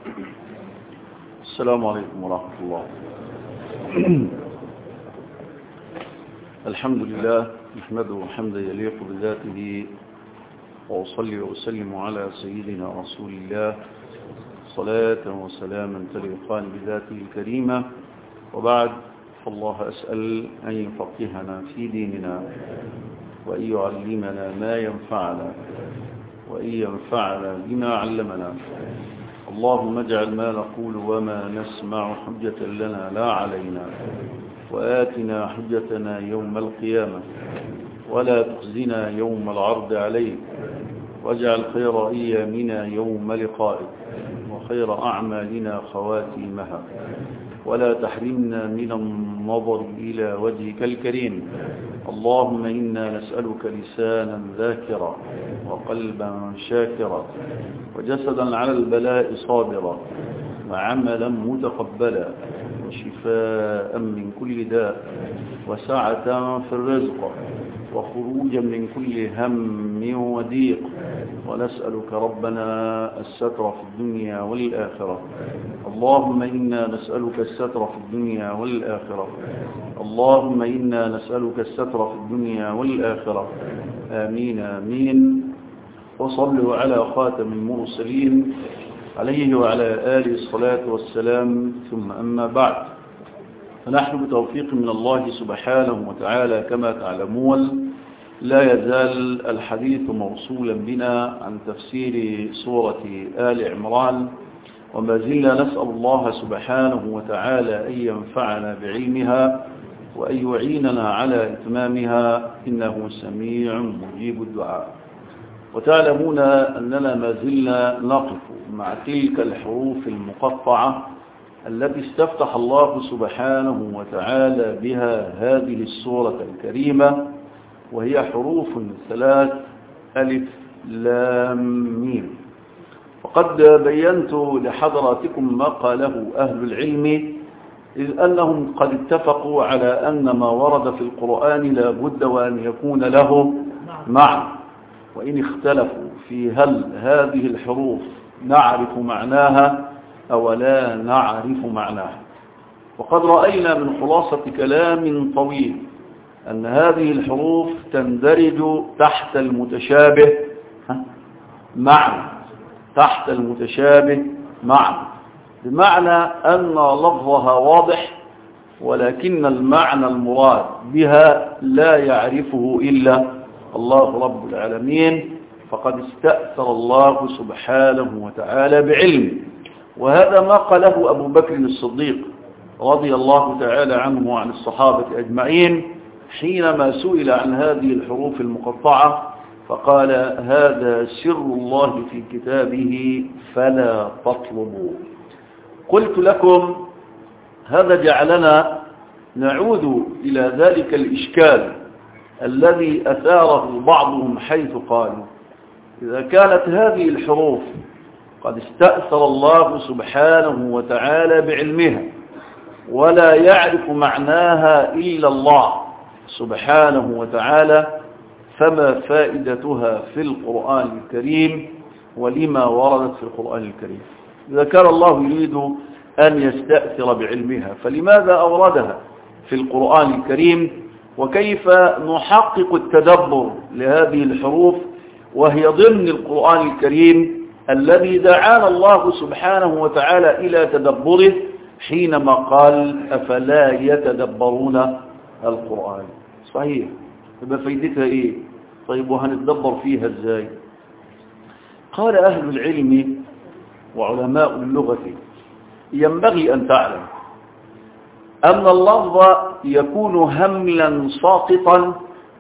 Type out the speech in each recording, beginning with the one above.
السلام عليكم ورحمة الله الحمد لله نحمده حمدا يليق بذاته وأصلي وأسلم على سيدنا رسول الله صلاة وسلاما تليقان بذاته الكريمة وبعد فالله أسأل أن يفقهنا في ديننا وأن يعلمنا ما ينفعنا وأن ينفعنا بما علمنا اللهم اجعل ما نقول وما نسمع حجة لنا لا علينا وآتنا حجتنا يوم القيامة ولا تخزنا يوم العرض عليك واجعل خير أيامنا يوم لقائك وخير أعمالنا خواتيمها ولا تحرمنا من النظر إلى وجهك الكريم اللهم إنا نسألك لسانا ذاكرا وقلبا شاكرا وجسدا على البلاء صابرا وعملا متقبلا وشفاء من كل داء وسعة في الرزق وخروجا من كل هم وضيق ونسألك ربنا الستر في الدنيا والآخرة اللهم إنا نسألك الستر في الدنيا والآخرة اللهم إنا نسألك الستر في الدنيا والآخرة آمين آمين وصلوا على خاتم المرسلين عليه وعلى آله الصلاة والسلام ثم أما بعد فنحن بتوفيق من الله سبحانه وتعالى كما تعلمون لا يزال الحديث موصولا بنا عن تفسير سورة آل عمران وما زلنا نسأل الله سبحانه وتعالى أن ينفعنا بعلمها وأن يعيننا على إتمامها إنه سميع مجيب الدعاء وتعلمون أننا ما زلنا نقف مع تلك الحروف المقطعة التي استفتح الله سبحانه وتعالى بها هذه السورة الكريمة وهي حروف ثلاث ألف لام ميم وقد بينت لحضراتكم ما قاله أهل العلم إذ أنهم قد اتفقوا على أن ما ورد في القرآن لا بد وأن يكون له معنى وإن اختلفوا في هل هذه الحروف نعرف معناها أو لا نعرف معناها وقد رأينا من خلاصة كلام طويل أن هذه الحروف تندرج تحت المتشابه معنى تحت المتشابه معنى بمعنى أن لفظها واضح ولكن المعنى المراد بها لا يعرفه إلا الله رب العالمين فقد استأثر الله سبحانه وتعالى بعلمه وهذا ما قاله أبو بكر الصديق رضي الله تعالى عنه وعن الصحابة أجمعين حينما سئل عن هذه الحروف المقطعة فقال هذا سر الله في كتابه فلا تطلبوا قلت لكم هذا جعلنا نعود إلى ذلك الإشكال الذي أثاره بعضهم حيث قالوا إذا كانت هذه الحروف قد استأثر الله سبحانه وتعالى بعلمها ولا يعرف معناها إلا الله سبحانه وتعالى فما فائدتها في القرآن الكريم ولما وردت في القرآن الكريم إذا كان الله يريد أن يستأثر بعلمها فلماذا أوردها في القرآن الكريم وكيف نحقق التدبر لهذه الحروف وهي ضمن القرآن الكريم الذي دعانا الله سبحانه وتعالى إلى تدبره حينما قال أفلا يتدبرون القرآن صحيح يبقى فايدتها إيه طيب وهنتدبر فيها إزاي قال أهل العلم وعلماء اللغة ينبغي أن تعلم أن اللفظ يكون هملا ساقطا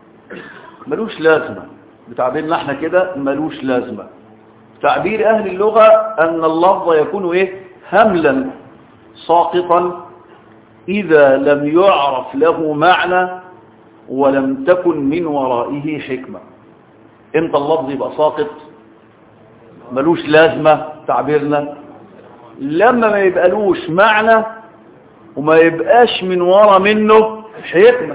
ملوش لازمة بتعبيرنا احنا كده ملوش لازمة تعبير أهل اللغة أن اللفظ يكون إيه هملا ساقطا إذا لم يعرف له معنى ولم تكن من ورائه حكمة امتى اللفظ يبقى ساقط ملوش لازمة تعبيرنا لما ما يبقالوش معنى وما يبقاش من ورا منه حكمة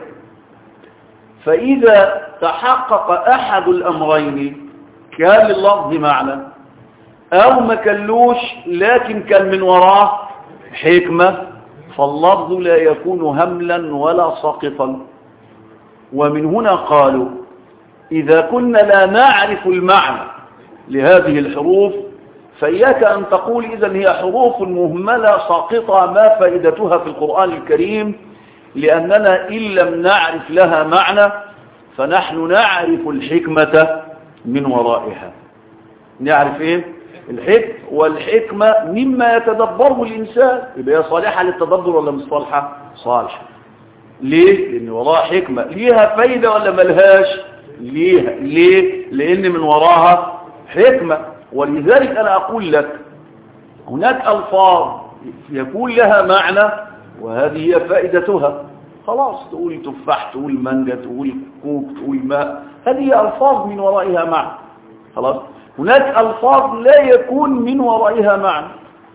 فإذا تحقق أحد الأمرين كان لللفظ معنى او ما كلوش لكن كان من وراه حكمة فاللفظ لا يكون هملا ولا ساقطا ومن هنا قالوا إذا كنا لا نعرف المعنى لهذه الحروف فإياك أن تقول إذا هي حروف مهملة ساقطة ما فائدتها في القرآن الكريم لأننا إن لم نعرف لها معنى فنحن نعرف الحكمة من ورائها نعرف إيه؟ الحكم والحكمة مما يتدبره الإنسان يبقى هي صالحة للتدبر ولا مش صالحة صالحة ليه لأن وراها حكمة ليها فايدة ولا ملهاش ليها ليه لأن من وراها حكمة ولذلك أنا أقول لك هناك ألفاظ يكون لها معنى وهذه هي فائدتها خلاص تقول تفاح تقول مانجا تقول كوك تقول ماء هذه ألفاظ من ورائها معنى خلاص هناك ألفاظ لا يكون من ورائها معنى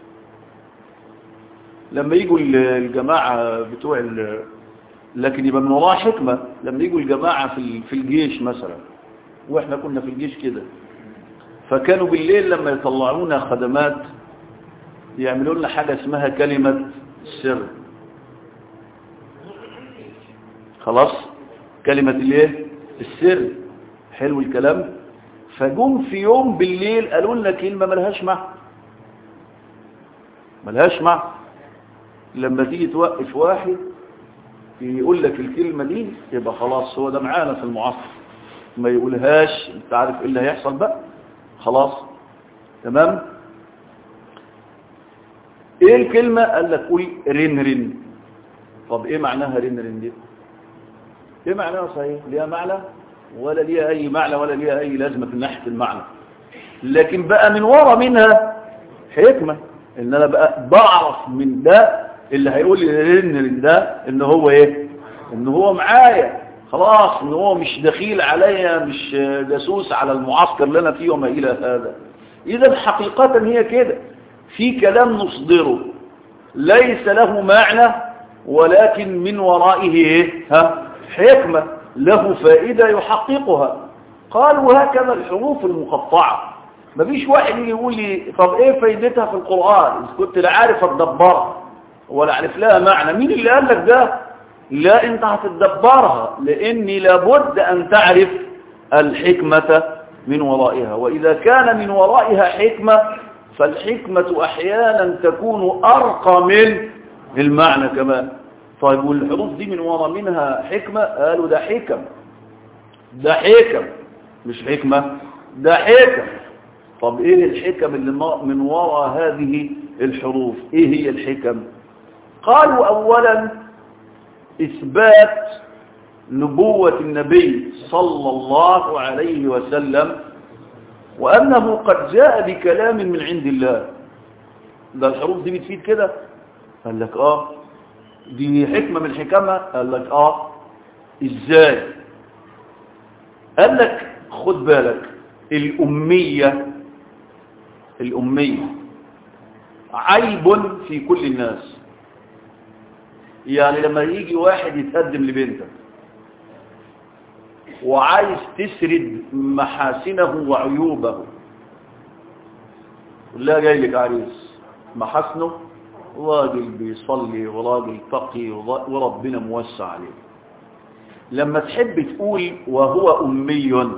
لما يجوا الجماعة بتوع لكن يبقى من وراها حكمة لما يجوا الجماعة في في الجيش مثلا واحنا كنا في الجيش كده فكانوا بالليل لما يطلعونا خدمات يعملوا لنا حاجة اسمها كلمة السر خلاص كلمة الايه السر حلو الكلام فجم في يوم بالليل قالوا لنا كلمة ملهاش معنى ملهاش معنى لما تيجي توقف واحد يقول لك الكلمة دي يبقى خلاص هو ده معانا في المعصر ما يقولهاش انت عارف ايه اللي هيحصل بقى خلاص تمام ايه الكلمة قال لك قول رن رن طب ايه معناها رن رن دي ايه معناها صحيح ليها معنى ولا ليها اي معنى ولا ليها اي لازمة في ناحية المعنى لكن بقى من ورا منها حكمة ان انا بقى بعرف من ده اللي هيقول لي رن رن ده ان هو ايه ان هو معايا خلاص ان هو مش دخيل عليا مش جاسوس على المعسكر اللي انا فيه وما الى هذا اذا حقيقة هي كده في كلام نصدره ليس له معنى ولكن من ورائه ايه ها حكمة له فائدة يحققها قالوا هكذا الحروف المقطعة مفيش واحد يجي يقول لي طب ايه فايدتها في القرآن اذا كنت لا عارف اتدبرها ولا عارف لها معنى مين اللي قال لك ده لا انت هتتدبرها لاني لابد ان تعرف الحكمة من ورائها واذا كان من ورائها حكمة فالحكمة احيانا تكون ارقى من المعنى كمان طيب والحروف دي من ورا منها حكمة قالوا ده حكم ده حكم مش حكمة ده حكم طب ايه الحكم اللي من وراء هذه الحروف ايه هي الحكم قالوا اولا اثبات نبوة النبي صلى الله عليه وسلم وانه قد جاء بكلام من عند الله ده الحروف دي بتفيد كده قال لك اه دي حكمة من الحكمة قال لك اه ازاي قال لك خد بالك الأمية الأمية عيب في كل الناس يعني لما يجي واحد يتقدم لبنتك وعايز تسرد محاسنه وعيوبه لا جاي لك عريس محاسنه راجل بيصلي وراجل تقي وربنا موسع عليه لما تحب تقول وهو أمي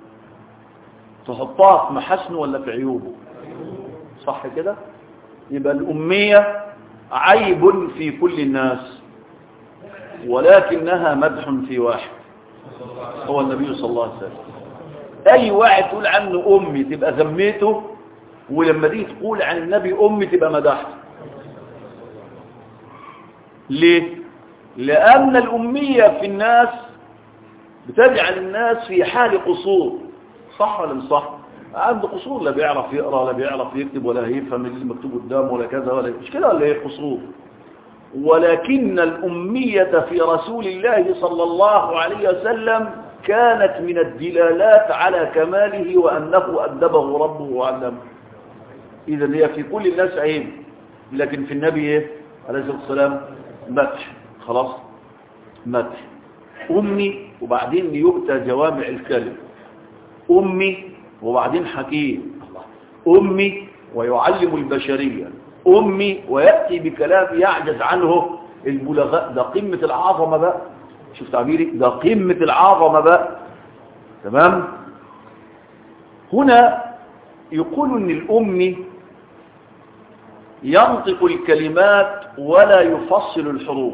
تحطها في محاسنه ولا في عيوبه صح كده يبقى الأمية عيب في كل الناس ولكنها مدح في واحد هو النبي صلى الله عليه وسلم أي واحد تقول عنه أمي تبقى ذميته ولما دي تقول عن النبي أمي تبقى مدحته ليه لأن الأمية في الناس بتجعل الناس في حال قصور صح ولا مش صح عنده قصور لا بيعرف يقرأ ولا بيعرف يكتب ولا يفهم اللي مكتوب قدامه ولا كذا ولا مش كده ولا ايه قصور ولكن الأمية في رسول الله صلى الله عليه وسلم كانت من الدلالات على كماله وأنه أدبه ربه وعلمه إذا هي في كل الناس عيب لكن في النبي إيه؟ عليه الصلاة والسلام مدح خلاص مدح أمي وبعدين يؤتى جوامع الكلم أمي وبعدين حكيم أمي ويعلم البشرية أمي ويأتي بكلام يعجز عنه البلغاء ده قمة العظمة بقى شوف تعبيري ده قمة العظمة بقى تمام هنا يقول ان الأمي ينطق الكلمات ولا يفصل الحروف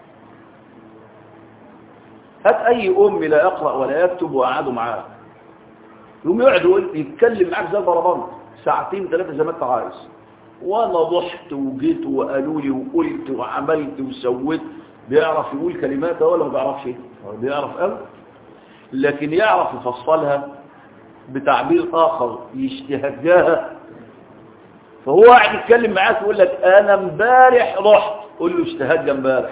هات أي أم لا يقرأ ولا يكتب وقعدوا معاه يقوم يقعد يقول يتكلم معاك زي البربان ساعتين ثلاثة زي ما انت عايز وانا ضحت وجيت وقالوا لي وقلت وعملت وسويت بيعرف يقول كلمات ولا ما بيعرفش بيعرف قوي لكن يعرف يفصلها بتعبير آخر يشتهجاها فهو قاعد يتكلم معاك يقول لك انا امبارح رحت قول له اشتهج امبارح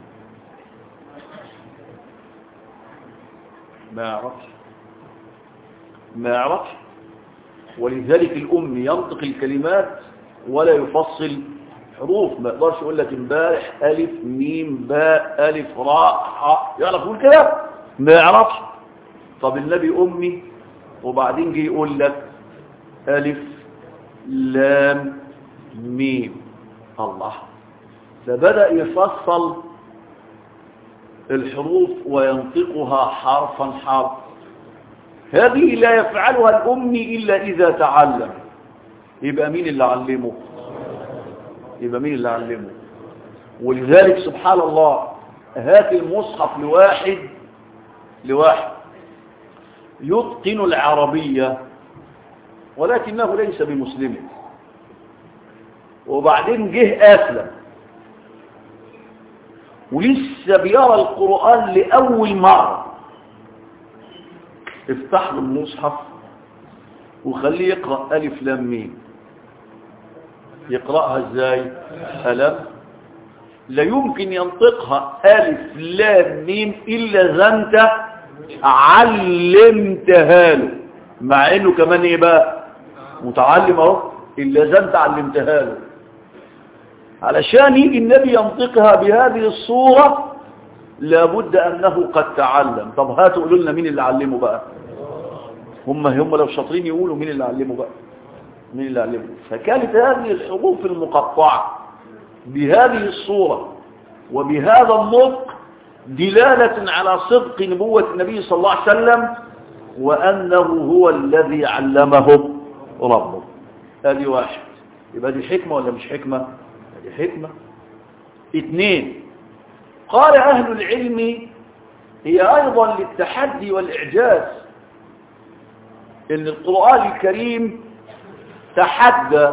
ما يعرفش ما يعرفش ولذلك الأم ينطق الكلمات ولا يفصل حروف ما يقدرش يقول لك امبارح ألف ميم باء ألف راء حاء يعرف يقول كده ما يعرفش طب النبي أمي وبعدين جه يقول لك ألف لام ميم الله فبدأ يفصل الحروف وينطقها حرفا حرفا هذه لا يفعلها الأمي إلا إذا تعلم يبقى مين اللي علمه يبقى مين اللي علمه ولذلك سبحان الله هات المصحف لواحد لواحد يتقن العربية ولكنه ليس بمسلم وبعدين جه أسلم ولسه بيرى القرآن لأول مرة افتح له المصحف وخليه يقرأ ألف لام ميم يقرأها ازاي ألم لا يمكن ينطقها ألف لام ميم إلا إذا أنت علمتها له مع إنه كمان إيه بقى متعلم أهو إلا إذا أنت علمتها له علشان يجي النبي ينطقها بهذه الصورة لابد أنه قد تعلم طب هاتوا قولوا لنا مين اللي علمه بقى هم هم لو شاطرين يقولوا مين اللي علمه بقى مين اللي علمه فكانت هذه الحروف المقطعة بهذه الصورة وبهذا النطق دلالة على صدق نبوة النبي صلى الله عليه وسلم وأنه هو الذي علمه ربه هذه واحد يبقى دي حكمة ولا مش حكمة دي حكمة اثنين قال أهل العلم هي أيضا للتحدي والإعجاز إن القرآن الكريم تحدى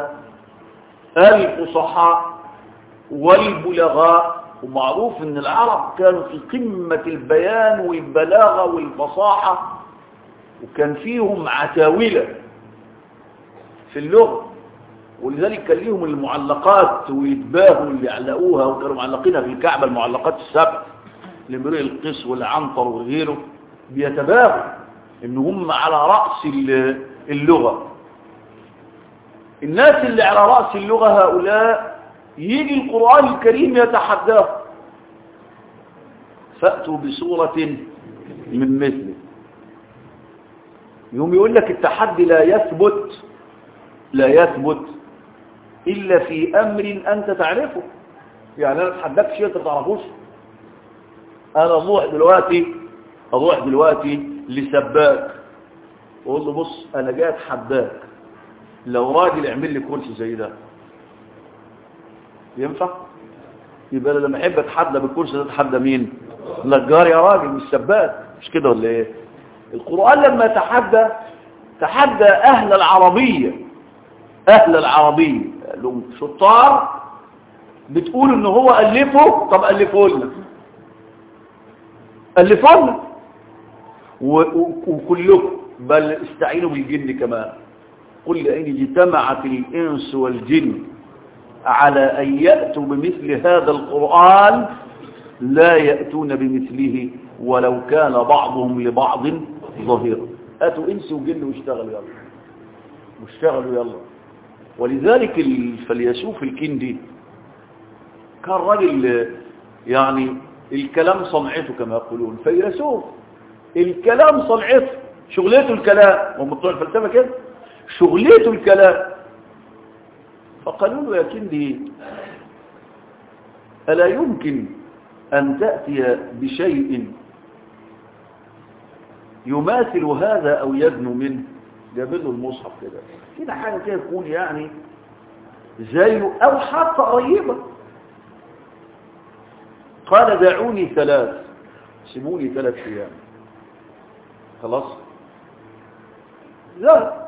الفصحاء والبلغاء ومعروف ان العرب كانوا في قمة البيان والبلاغة والفصاحة وكان فيهم عتاولة في اللغة ولذلك كان ليهم المعلقات ويتباهوا اللي علقوها وكانوا معلقينها في الكعبة المعلقات السبع لمرئ القس والعنطر وغيره بيتباهوا ان هم على رأس اللغة الناس اللي على رأس اللغة هؤلاء يجي القرآن الكريم يتحداه فأتوا بصورة من مثله يوم يقول لك التحدي لا يثبت لا يثبت إلا في أمر أنت تعرفه يعني أنا اتحداك شيء أنت تعرفوش أنا أروح دلوقتي أروح دلوقتي لسباك وأقول له بص أنا جاي أتحداك لو راجل يعمل لي كرسي زي ده ينفع يبقى لما احب اتحدى بالكرسي ده اتحدى مين نجار يا راجل مش سباك مش كده ولا ايه القرآن لما تحدى تحدى اهل العربية اهل العربية لهم شطار بتقول ان هو الفه طب الفه لنا الفه لنا وكلكم بل استعينوا بالجن كمان قل لئن اجتمعت الانس والجن على أن يأتوا بمثل هذا القرآن لا يأتون بمثله ولو كان بعضهم لبعض ظهيرا أتوا إنس وجن واشتغلوا يلا واشتغلوا يلا ولذلك الفليسوف الكندي كان راجل يعني الكلام صنعته كما يقولون فيلسوف الكلام صنعته شغلته الكلام هم بتوع الفلسفه كده شغلته الكلام فقالوا له يا كندي ألا يمكن أن تأتي بشيء يماثل هذا أو يدنو منه جاب له المصحف كده كده حاجة كده تكون يعني زيه أو حتى قريبة قال دعوني ثلاث سيبوني ثلاث أيام خلاص لا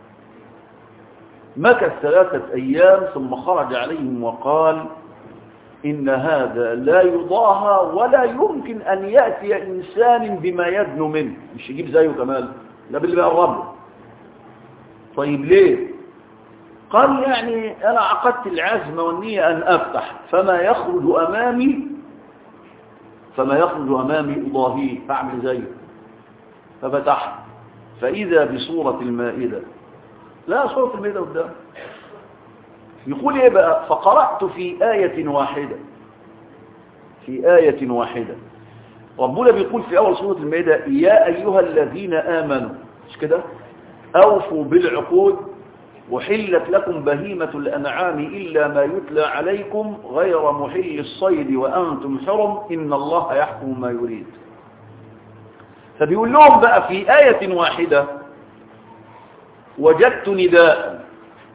مكث ثلاثة أيام ثم خرج عليهم وقال إن هذا لا يضاهى ولا يمكن أن يأتي إنسان بما يدنو منه مش يجيب زيه كمال لا باللي بيقرب طيب ليه قال يعني أنا عقدت العزم والنية أن أفتح فما يخرج أمامي فما يخرج أمامي أضاهيه أعمل زيه ففتحت فإذا بصورة المائدة لا صورة المائدة قدام يقول ايه بقى فقرأت في آية واحدة في آية واحدة ربنا بيقول في أول سورة المائدة يا أيها الذين آمنوا مش كده أوفوا بالعقود وحلت لكم بهيمة الأنعام إلا ما يتلى عليكم غير محل الصيد وأنتم حرم إن الله يحكم ما يريد فبيقول لهم بقى في آية واحدة وجدت نداء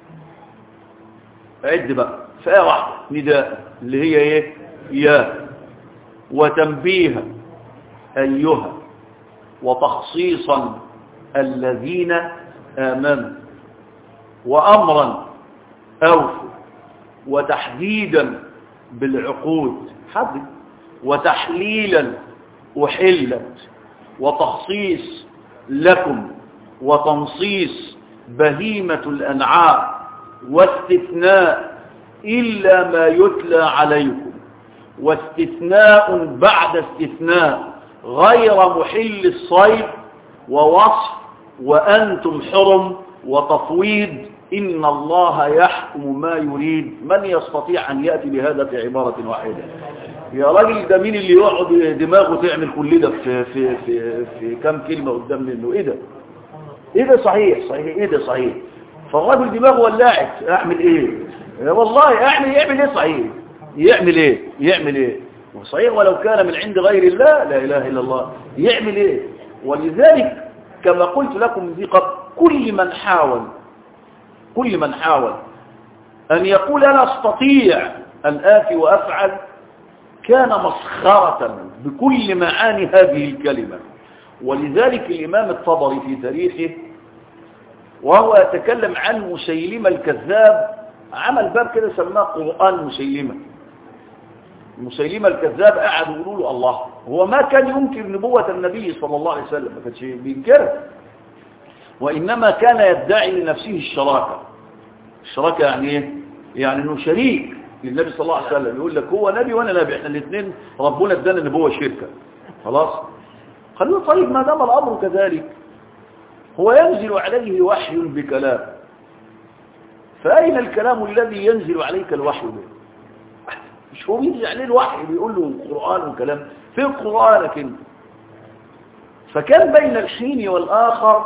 عد بقى في آية واحدة نداء اللي هي ايه يا وتنبيها أيها وتخصيصا الذين آمنوا وأمرا أوفوا وتحديدا بالعقود حدد وتحليلا أحلت وتخصيص لكم وتنصيص بهيمة الأنعام واستثناء إلا ما يتلى عليكم واستثناء بعد استثناء غير محل الصيد ووصف وأنتم حرم وتفويض إن الله يحكم ما يريد من يستطيع أن يأتي بهذا في عبارة واحدة يا راجل ده مين اللي يقعد دماغه تعمل كل ده في, في, في, في كم كلمة قدام منه ايه ده ايه ده صحيح صحيح ايه ده صحيح فالراجل دماغه ولعت اعمل ايه والله اعمل يعمل ايه صحيح يعمل ايه يعمل ايه صحيح ولو كان من عند غير الله لا اله الا الله يعمل ايه ولذلك كما قلت لكم ذي قبل كل من حاول كل من حاول أن يقول أنا أستطيع أن آتي وأفعل كان مسخرة بكل معاني هذه الكلمة ولذلك الإمام الطبري في تاريخه وهو يتكلم عن مسيلمة الكذاب عمل باب كده سماه قرآن مسيلمة مسيلمة الكذاب قاعد يقولوا له الله هو ما كان ينكر نبوة النبي صلى الله عليه وسلم ما كانش بينكرها وإنما كان يدعي لنفسه الشراكة الشراكة يعني ايه يعني انه شريك للنبي صلى الله عليه وسلم يقول لك هو نبي وانا نبي احنا الاثنين ربنا ادانا النبوة شركة خلاص خلوه طيب ما دام الامر كذلك هو ينزل عليه وحي بكلام فأين الكلام الذي ينزل عليك الوحي به مش هو ينزل عليه الوحي بيقول له قرآن وكلام في قرآنك انت فكان بين الحين والآخر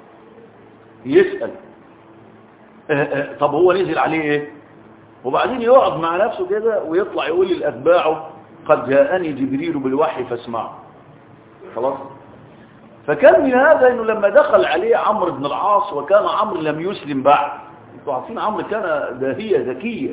يسأل اه اه طب هو نزل عليه ايه وبعدين يقعد مع نفسه كده ويطلع يقول لأتباعه قد جاءني جبريل بالوحي فاسمعه خلاص فكان من هذا انه لما دخل عليه عمرو بن العاص وكان عمرو لم يسلم بعد انتوا عارفين عمرو كان داهية ذكية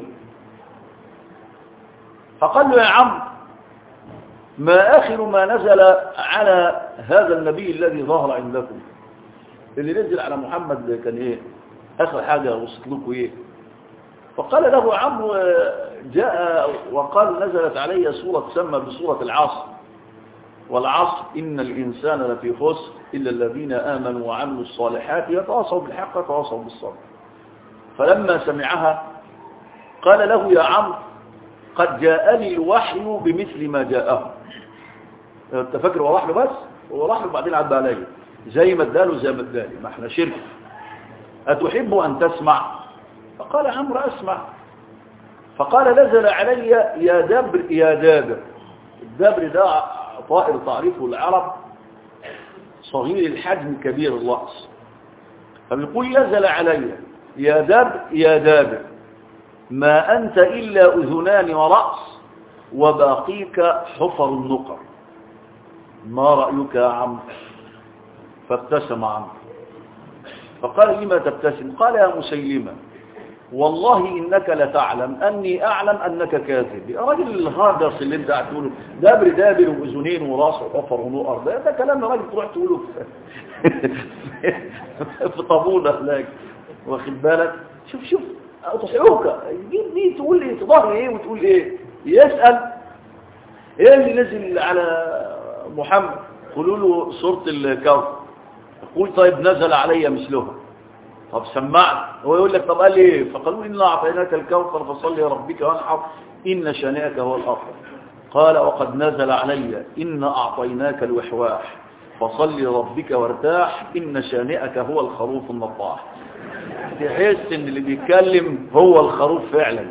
فقال له يا عمرو ما آخر ما نزل على هذا النبي الذي ظهر عندكم اللي نزل على محمد كان ايه اخر حاجة وصلت لكم ايه فقال له عمرو جاء وقال نزلت علي سورة تسمى بسورة العصر والعصر إن الإنسان لفي خسر إلا الذين آمنوا وعملوا الصالحات يتواصوا بالحق يتواصوا بالصبر فلما سمعها قال له يا عمرو قد جاءني الوحي بمثل ما جاءه انت فاكر هو راح له بس هو راح له بعدين عدى عليا زي ما اداله زي ما ادالي ما احنا شرك أتحب أن تسمع فقال عمرو أسمع فقال نزل علي يا دبر يا دابر الدبر ده طائر تعرفه العرب صغير الحجم كبير الرأس فبيقول نزل علي يا دبر يا دابر ما أنت إلا أذنان ورأس وباقيك حفر النقر ما رأيك يا عم فابتسم عمرو فقال لما تبتسم قال يا مسيلمة والله إنك لتعلم أني أعلم أنك كاذب يا راجل الهاجس اللي انت قاعد تقوله دابر دابر وأذنين وراس وحفر ونقر ده ده كلام يا راجل تروح تقوله في, في طابون هناك واخد بالك شوف شوف تضحكك تجيب دي تقول لي تظهر ايه وتقول ايه يسأل ايه اللي نزل على محمد قولوا له سورة الكوثر يقول طيب نزل علي مثلها طب سمعت هو يقول لك طب قال لي ايه فقالوا إنا أعطيناك الكوثر فصلي ربك وانحر إن شانئك هو الأفضل قال وقد نزل علي إنا أعطيناك الوحواح فصلي ربك وارتاح إن شانئك هو الخروف النطاح تحس ان اللي بيتكلم هو الخروف فعلا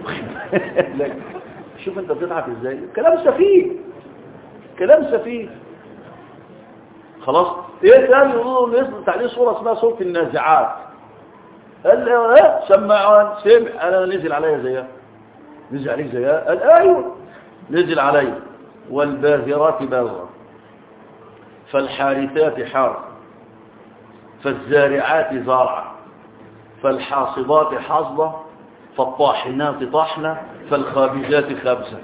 شوف انت بتضحك ازاي كلام سفيه كلام سفيه خلاص ايه تاني يقولوا نزلت عليه صورة اسمها صورة النازعات قال ايه سمعان سمع انا نزل عليا زيها نزل عليك زيها قال ايوه نزل علي والباذرات باذرا فالحارثات حار فالزارعات زارعا فالحاصدات حصدة فالطاحنات طحنة فالخابزات خبزة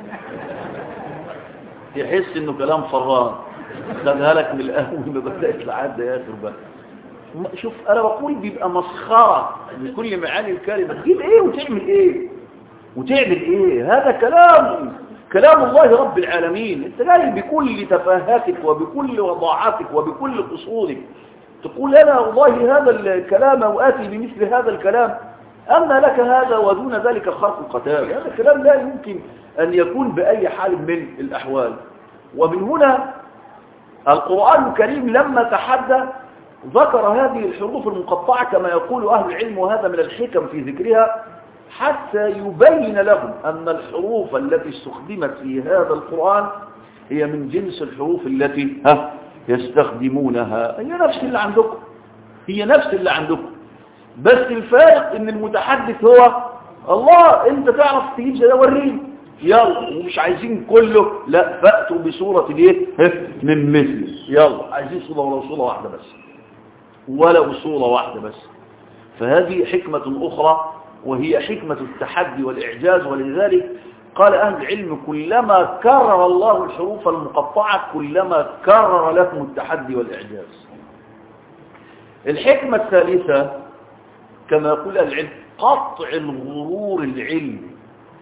يحس انه كلام فران خدها لك من الاول ما بدأت لحد اخر بقى شوف انا بقول بيبقى مسخرة بكل معاني الكلمة تجيب ايه وتعمل ايه وتعمل ايه هذا كلام كلام الله رب العالمين انت جاي بكل تفاهاتك وبكل وضاعاتك وبكل قصورك تقول أنا والله هذا الكلام وآتي بمثل هذا الكلام أما لك هذا ودون ذلك خرق قتال هذا الكلام لا يمكن أن يكون بأي حال من الأحوال ومن هنا القرآن الكريم لما تحدى ذكر هذه الحروف المقطعة كما يقول أهل العلم وهذا من الحكم في ذكرها حتى يبين لهم أن الحروف التي استخدمت في هذا القرآن هي من جنس الحروف التي ها يستخدمونها هي نفس اللي عندكم هي نفس اللي عندكم بس الفارق ان المتحدث هو الله انت تعرف تجيب زي ده وريني يلا ومش عايزين كله لا فأتوا بصورة ايه من مثل يلا عايزين صورة ولو صورة واحدة بس ولو صورة واحدة بس فهذه حكمة أخرى وهي حكمة التحدي والإعجاز ولذلك قال أهل العلم كلما كرر الله الحروف المقطعة كلما كرر لكم التحدي والإعجاز الحكمة الثالثة كما يقول أهل العلم قطع الغرور العلمي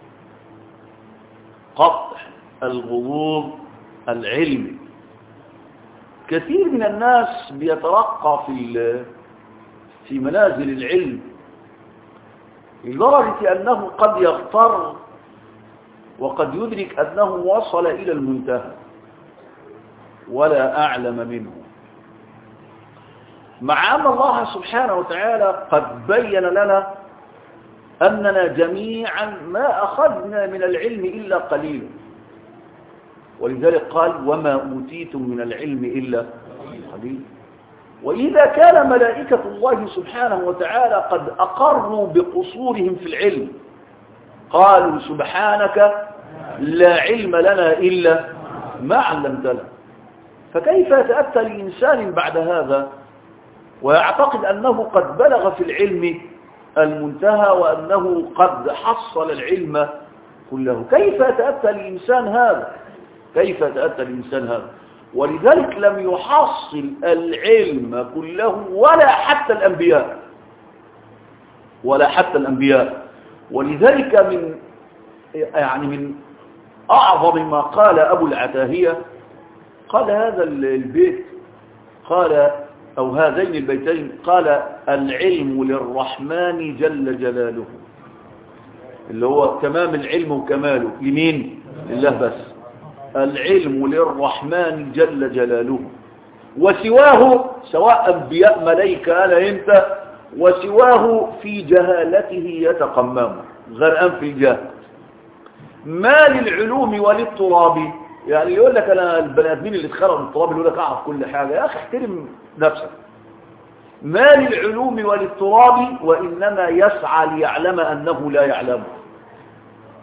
قطع الغرور العلمي كثير من الناس بيترقى في في منازل العلم لدرجة أنه قد يغتر وقد يدرك أنه وصل إلى المنتهى ولا أعلم منه مع أن الله سبحانه وتعالى قد بين لنا أننا جميعا ما أخذنا من العلم إلا قليلا ولذلك قال وما أوتيتم من العلم إلا قليلا وإذا كان ملائكة الله سبحانه وتعالى قد أقروا بقصورهم في العلم قالوا سبحانك لا علم لنا إلا ما علمتنا فكيف يتأتى لإنسان بعد هذا ويعتقد أنه قد بلغ في العلم المنتهى وأنه قد حصل العلم كله كيف يتأتى الإنسان هذا كيف يتأتى الإنسان هذا ولذلك لم يحصل العلم كله ولا حتى الأنبياء ولا حتى الأنبياء ولذلك من يعني من أعظم ما قال أبو العتاهية قال هذا البيت قال أو هذين البيتين قال العلم للرحمن جل جلاله اللي هو تمام العلم وكماله لمين لله بس العلم للرحمن جل جلاله وسواه سواء أنبياء ملائكة أنا أنت وسواه في جهالته يتقمم غرقان في الجهل ما للعلوم وللتراب يعني يقول لك أنا البني آدمين اللي اتخرجوا من التراب يقول لك أعرف كل حاجة يا أخي احترم نفسك ما للعلوم وللتراب وإنما يسعى ليعلم أنه لا يعلمه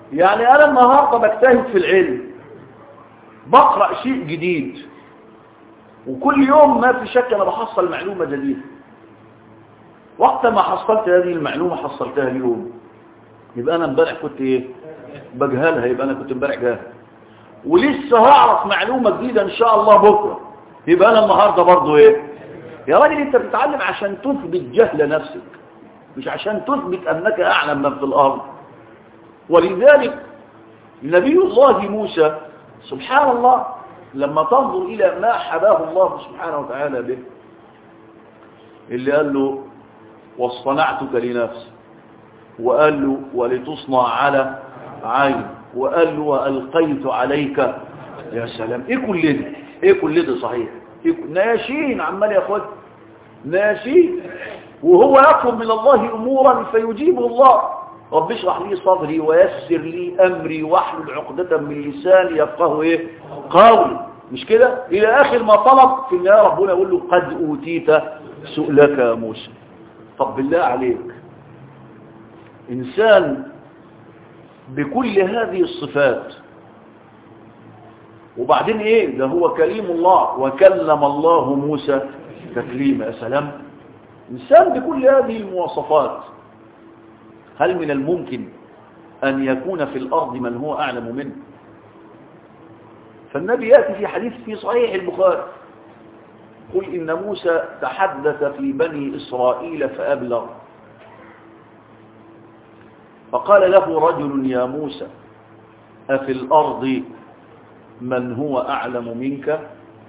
يعني انا النهارده بجتهد في العلم بقرا شيء جديد وكل يوم ما في شك انا بحصل معلومه جديده وقت ما حصلت هذه المعلومه حصلتها اليوم يبقى انا امبارح كنت ايه بجهلها يبقى انا كنت امبارح جاهل ولسه هعرف معلومه جديده ان شاء الله بكره يبقى انا النهارده برضه ايه يا راجل انت بتتعلم عشان تثبت جهل نفسك مش عشان تثبت انك اعلم من في الارض ولذلك نبي الله موسى سبحان الله لما تنظر الى ما حباه الله سبحانه وتعالى به اللي قال له واصطنعتك لنفسي وقال له ولتصنع على عين وقال له والقيت عليك يا سلام ايه كل ده ايه كل ده صحيح إيه ناشين عمال ياخد ناشين وهو يطلب من الله امورا فيجيبه الله رب اشرح لي صدري ويسر لي امري واحلل عقدة من لساني يفقه ايه قولي مش كده الى اخر ما طلب في النهايه ربنا يقول له قد اوتيت سؤلك يا موسى طب بالله عليك انسان بكل هذه الصفات وبعدين ايه ده هو كليم الله وكلم الله موسى تكليما يا سلام انسان بكل هذه المواصفات هل من الممكن ان يكون في الارض من هو اعلم منه فالنبي ياتي في حديث في صحيح البخاري قل ان موسى تحدث في بني اسرائيل فابلغ فقال له رجل يا موسى أفي الأرض من هو أعلم منك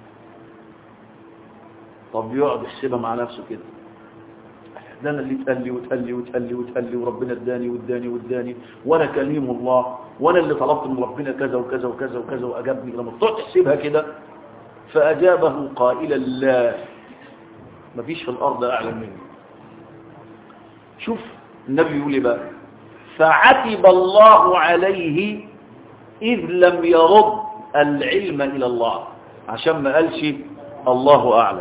طب يقعد يحسبها مع نفسه كده ده انا اللي اتقال لي واتقال لي واتقال لي واتقال لي وربنا اداني واداني واداني وانا كليم الله وانا اللي طلبت من ربنا كذا وكذا وكذا وكذا واجابني لما تقعد تحسبها كده فاجابه قائلا لا مفيش في الارض اعلم مني شوف النبي يقول لي بقى فعتب الله عليه إذ لم يرد العلم إلى الله عشان ما قالش الله أعلم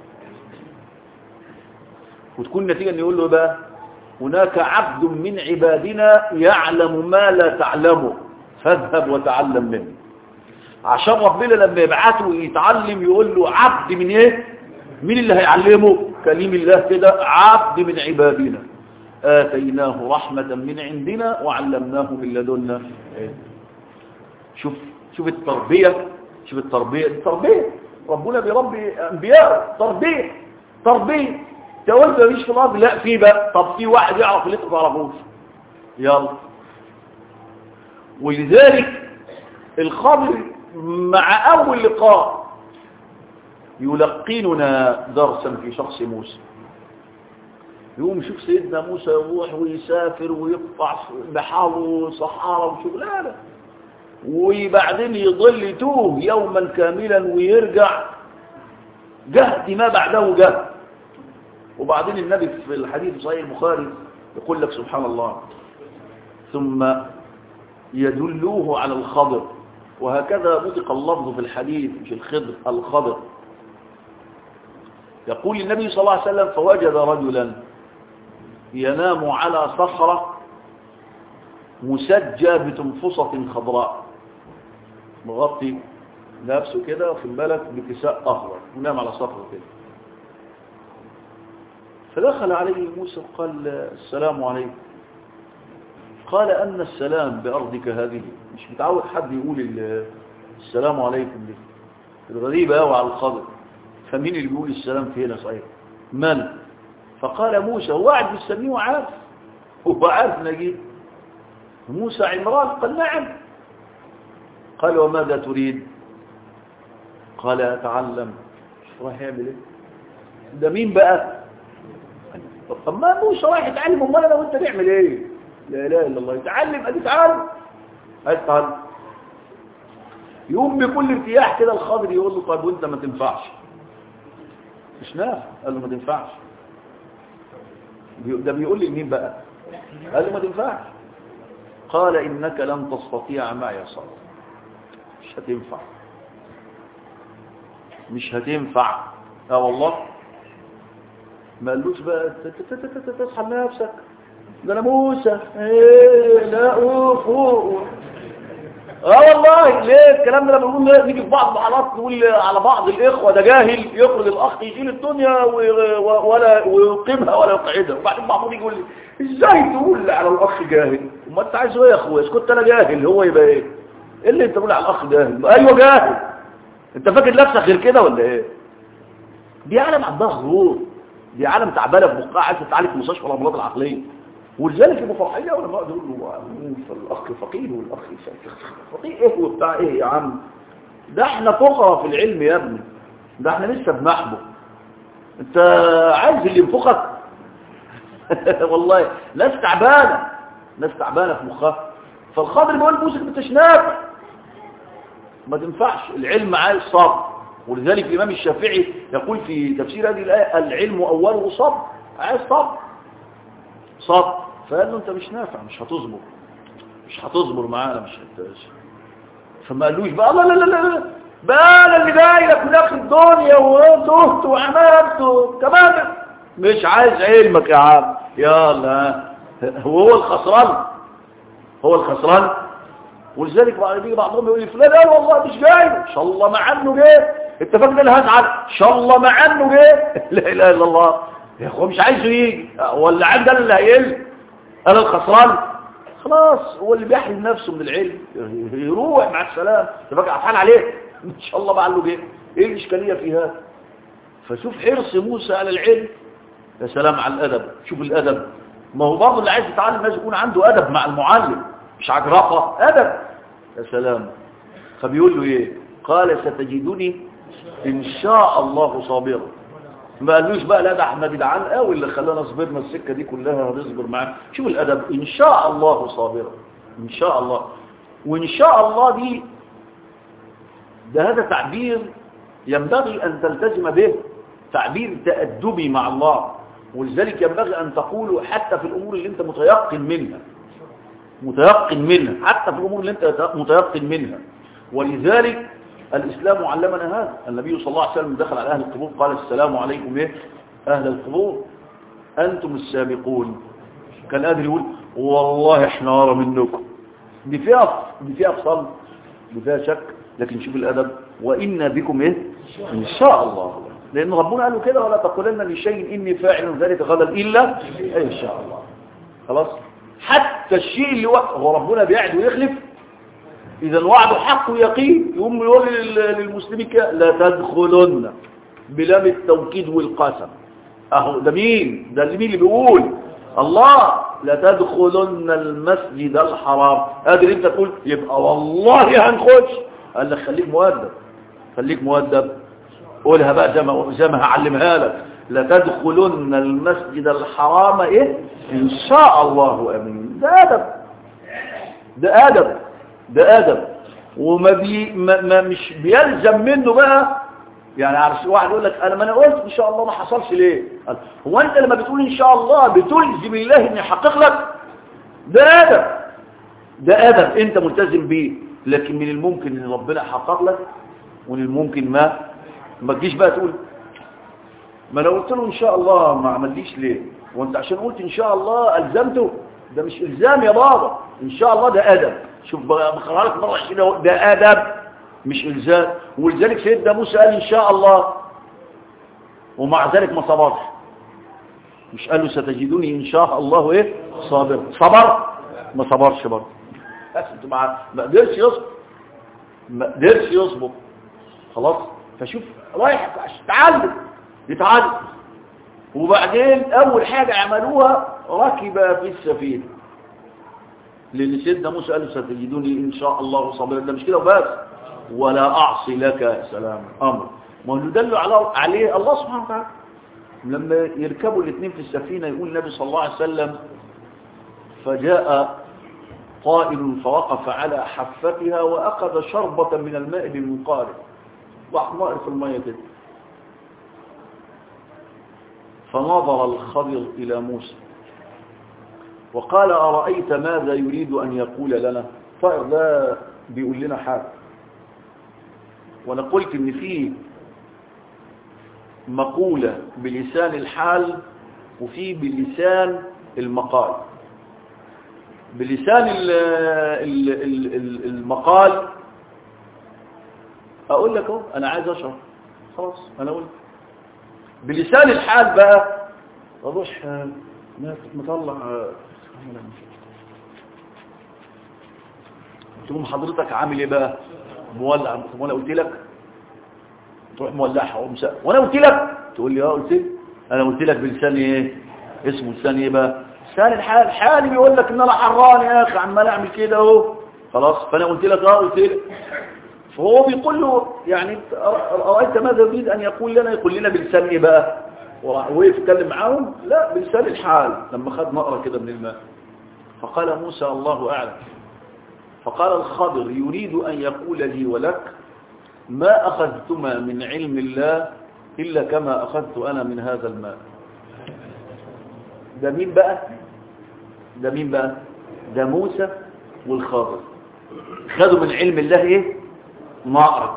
وتكون نتيجة أن يقول له بقى هناك عبد من عبادنا يعلم ما لا تعلمه فاذهب وتعلم منه عشان ربنا لما يبعته يتعلم يقول له عبد من ايه مين اللي هيعلمه كليم الله كده عبد من عبادنا آتيناه رحمة من عندنا وعلمناه من لدنا شوف شوف التربية شوف التربية التربية ربنا بيربي أنبياء تربية تربية تقول ده مش في الأرض لا في بقى طب في واحد يعرف اللي انت تعرفوش يلا ولذلك الخضر مع أول لقاء يلقننا درسا في شخص موسى يقوم يشوف سيدنا موسى يروح ويسافر ويقطع بحار وصحارى وشغلانه وبعدين يضل يتوه يوما كاملا ويرجع جهد ما بعده جهد وبعدين النبي في الحديث صحيح البخاري يقول لك سبحان الله ثم يدلوه على الخضر وهكذا نطق اللفظ في الحديث مش الخضر الخضر يقول النبي صلى الله عليه وسلم فوجد رجلا ينام على صخرة مسجى بتنفصة خضراء مغطي نفسه كده وفي بالك بكساء أخضر ونام على صخرة كده فدخل عليه موسى وقال السلام عليكم قال أن السلام بأرضك هذه مش متعود حد يقول السلام عليكم دي الغريبة قوي على الخضر فمين اللي بيقول السلام في هنا صحيح من فقال موسى هو قاعد مستنيه وعارف هو عارف نجيب موسى عمران قال نعم قال وماذا تريد قال أتعلم شو راح يعمل ايه ده مين بقى طب ما موسى رايح يتعلم امال انا وانت نعمل ايه لا اله الا الله يتعلم ادي تعلم هيتعلم يقوم بكل ارتياح كده الخضر يقول له طيب وانت ما تنفعش مش نافع قال له ما تنفعش ده بيقول لي مين بقى قال له ما تنفعش قال انك لن تستطيع معي صبر مش هتنفع مش هتنفع اه والله ما قالوش بقى تصحى نفسك ده انا موسى ايه لا اوف اوف اه والله ليه الكلام ده لما بنقول نيجي في بعض الحالات نقول على بعض الاخوه ده جاهل يخرج الاخ يشيل الدنيا ولا ويقيمها ولا يقعدها وبعدين بعضهم يجي يقول لي ازاي تقول على الاخ جاهل ما انت عايز ايه يا اخويا كنت انا جاهل هو يبقى ايه ايه اللي انت تقول على الاخ جاهل ايوه جاهل انت فاكر نفسك غير كده ولا ايه دي عالم عندها غرور دي عالم تعبانه في مخها عايزه تعالج في مستشفى الامراض العقليه ولذلك يبقوا فرحيه ولا ما يقول له الاخ فقير والاخ فقير ايه وبتاع ايه يا عم ده احنا فقراء في العلم يا ابني ده احنا لسه بنحبه انت عايز اللي ينفخك والله ناس تعبانه ناس تعبانه في مخها فالخاطر بيقول موسى انت مش نافع ما تنفعش العلم عايز صبر ولذلك الامام الشافعي يقول في تفسير هذه الايه العلم اوله صبر عايز صبر صبر فقال له انت مش نافع مش هتصبر مش هتصبر معانا مش هتش فما قالوش بقى لا لا لا لا بقى انا اللي جاي لك من اخر الدنيا وتهت وعملت كمان مش عايز علمك يا عم يلا هو الخسران هو الخسران ولذلك بعد بيجي بعضهم يقول لي فلان قال والله مش جاي ان شاء الله مع انه جه انت فاكر انا هزعل ان شاء الله مع انه جه لا اله الا الله يا اخو مش عايزه يجي ولا عند انا اللي هيقل انا الخسران خلاص هو اللي بيحرم نفسه من العلم يروح مع السلام انت فاكر عطحان عليه ان شاء الله بقى له جه ايه الاشكاليه في هذا فشوف حرص موسى على العلم يا سلام على الادب شوف الادب ما هو برضه اللي عايز يتعلم لازم يكون عنده ادب مع المعلم مش عجرفه ادب يا سلام فبيقول له ايه قال ستجدني ان شاء الله صابرا ما قالوش بقى لا ده احنا جدعان قوي اللي خلانا صبرنا السكه دي كلها هنصبر معاه شوف الادب ان شاء الله صابرا ان شاء الله وان شاء الله دي ده هذا تعبير ينبغي ان تلتزم به تعبير تأدبي مع الله ولذلك ينبغي ان تقوله حتى في الامور اللي انت متيقن منها متيقن منها حتى في الامور اللي انت متيقن منها ولذلك الإسلام علمنا هذا النبي صلى الله عليه وسلم دخل على أهل القبور قال السلام عليكم إيه أهل القبور أنتم السابقون كان قادر يقول والله احنا ورا منكم دي فيها دي فيها فصل دي فيها شك لكن شوف الأدب وإنا بكم إيه إن شاء الله لأن ربنا قالوا كده ولا تقولن لشيء إني فاعل ذلك غدا إلا إن شاء الله خلاص حتى الشيء اللي وقت هو ربنا بيعد ويخلف إذا الوعد حق ويقين يقوم يقول للمسلمين كده لا تدخلن بلام التوكيد والقسم أهو ده مين ده اللي مين اللي بيقول الله لا تدخلن المسجد الحرام قادر انت تقول يبقى والله هنخش قال لك خليك مؤدب خليك مؤدب قولها بقى زي ما زي ما هعلمها لك لا تدخلن المسجد الحرام ايه ان شاء الله امين ده ادب ده ادب ده ادب وما بي ما ما مش بيلزم منه بقى يعني عارف واحد يقول لك انا ما انا قلت ان شاء الله ما حصلش ليه قال هو انت لما بتقول ان شاء الله بتلزم الله ان يحقق لك ده ادب ده ادب انت ملتزم بيه لكن من الممكن ان ربنا يحقق لك ومن الممكن ما ما تجيش بقى تقول ما انا قلت له ان شاء الله ما عمليش ليه وانت عشان قلت ان شاء الله الزمته ده مش الزام يا بابا ان شاء الله ده ادب شوف بقرارك مرة عشرين ده ادب مش الزام ولذلك سيدنا موسى قال ان شاء الله ومع ذلك ما صبرش مش قال له ستجدوني ان شاء الله ايه صابر صبر ما صبرش برضه بس انت مع ما قدرش يصبر ما قدرش يصبر خلاص فشوف رايح تعلم يتعلم وبعدين اول حاجة عملوها ركب في السفينة لان سيدنا موسى قال ستجدوني ان شاء الله صابرا ده مش كده وبس ولا اعصي لك يا سلام امر ما هو دل على عليه الله سبحانه وتعالى لما يركبوا الاثنين في السفينة يقول النبي صلى الله عليه وسلم فجاء طائر فوقف على حفتها وأخذ شربة من الماء بمنقاره وأحمر في المية كده فنظر الخضر إلى موسى وقال أرأيت ماذا يريد أن يقول لنا طائر ده بيقول لنا حاجة وأنا قلت إن فيه مقولة بلسان الحال وفي بلسان المقال بلسان ال ال ال ال المقال اقول لك اهو انا عايز اشرب خلاص انا اقول بلسان الحال بقى اروح مطلع تقوم حضرتك عامل ايه بقى مولع وانا قلت لك تروح مولعها ومسا وانا قلت لك تقول لي اه قلت لي انا قلت لك بلسان ايه اسمه لسان ايه بقى لسان الحال حالي بيقول لك ان انا حران يا اخي عمال اعمل كده اهو خلاص فانا قلت لك اه قلت لك فهو بيقول له يعني رأيت ماذا يريد أن يقول لنا يقول لنا بلسان إيه بقى وقف يتكلم معاهم لا بلسان الحال لما خد نقرة كده من الماء فقال موسى الله أعلم فقال الخضر يريد أن يقول لي ولك ما أخذتما من علم الله إلا كما أخذت أنا من هذا الماء ده مين بقى ده مين بقى ده موسى والخضر خدوا من علم الله ايه نقرة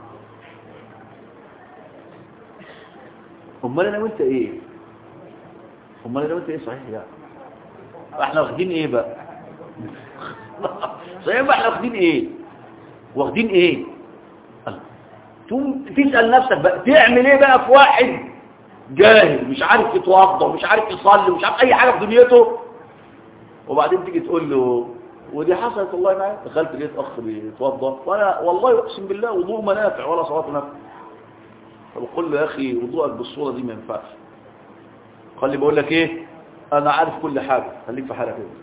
امال انا وانت ايه امال انا وانت ايه صحيح يعني احنا واخدين ايه بقى صحيح بقى احنا واخدين ايه واخدين ايه تقوم تسأل نفسك بقى تعمل ايه بقى في واحد جاهل مش عارف يتوضى ومش عارف يصلي ومش عارف اي حاجة في دنيته وبعدين تيجي تقول له ودي حصلت والله معايا دخلت لقيت اخ بيتوضى وانا والله اقسم بالله وضوء ما نافع ولا صلاه نافع فبقول له يا اخي وضوءك بالصوره دي ما ينفعش قال لي بقول لك ايه انا عارف كل حاجه خليك في حالك كده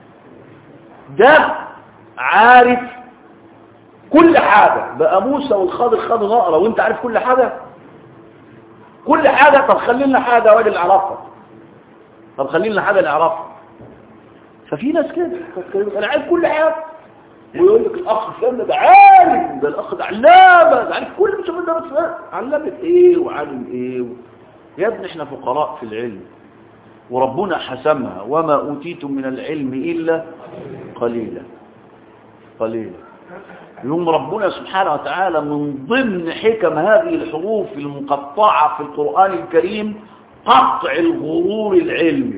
ده عارف كل حاجه بقى موسى والخضر خدوا نقره وانت عارف كل حاجه كل حاجه طب خلي لنا حاجه واجي نعرفها طب خلي لنا حاجه نعرفها ففي ناس كده انا عارف كل حاجه ويقول لك الاخ فلان ده عالم ده الاخ ده علامه ده عارف كل مش ده بس علامه ايه وعالم ايه و... يا ابني احنا فقراء في العلم وربنا حسمها وما اوتيتم من العلم الا قليلا قليلا يوم ربنا سبحانه وتعالى من ضمن حكم هذه الحروف المقطعه في القران الكريم قطع الغرور العلمي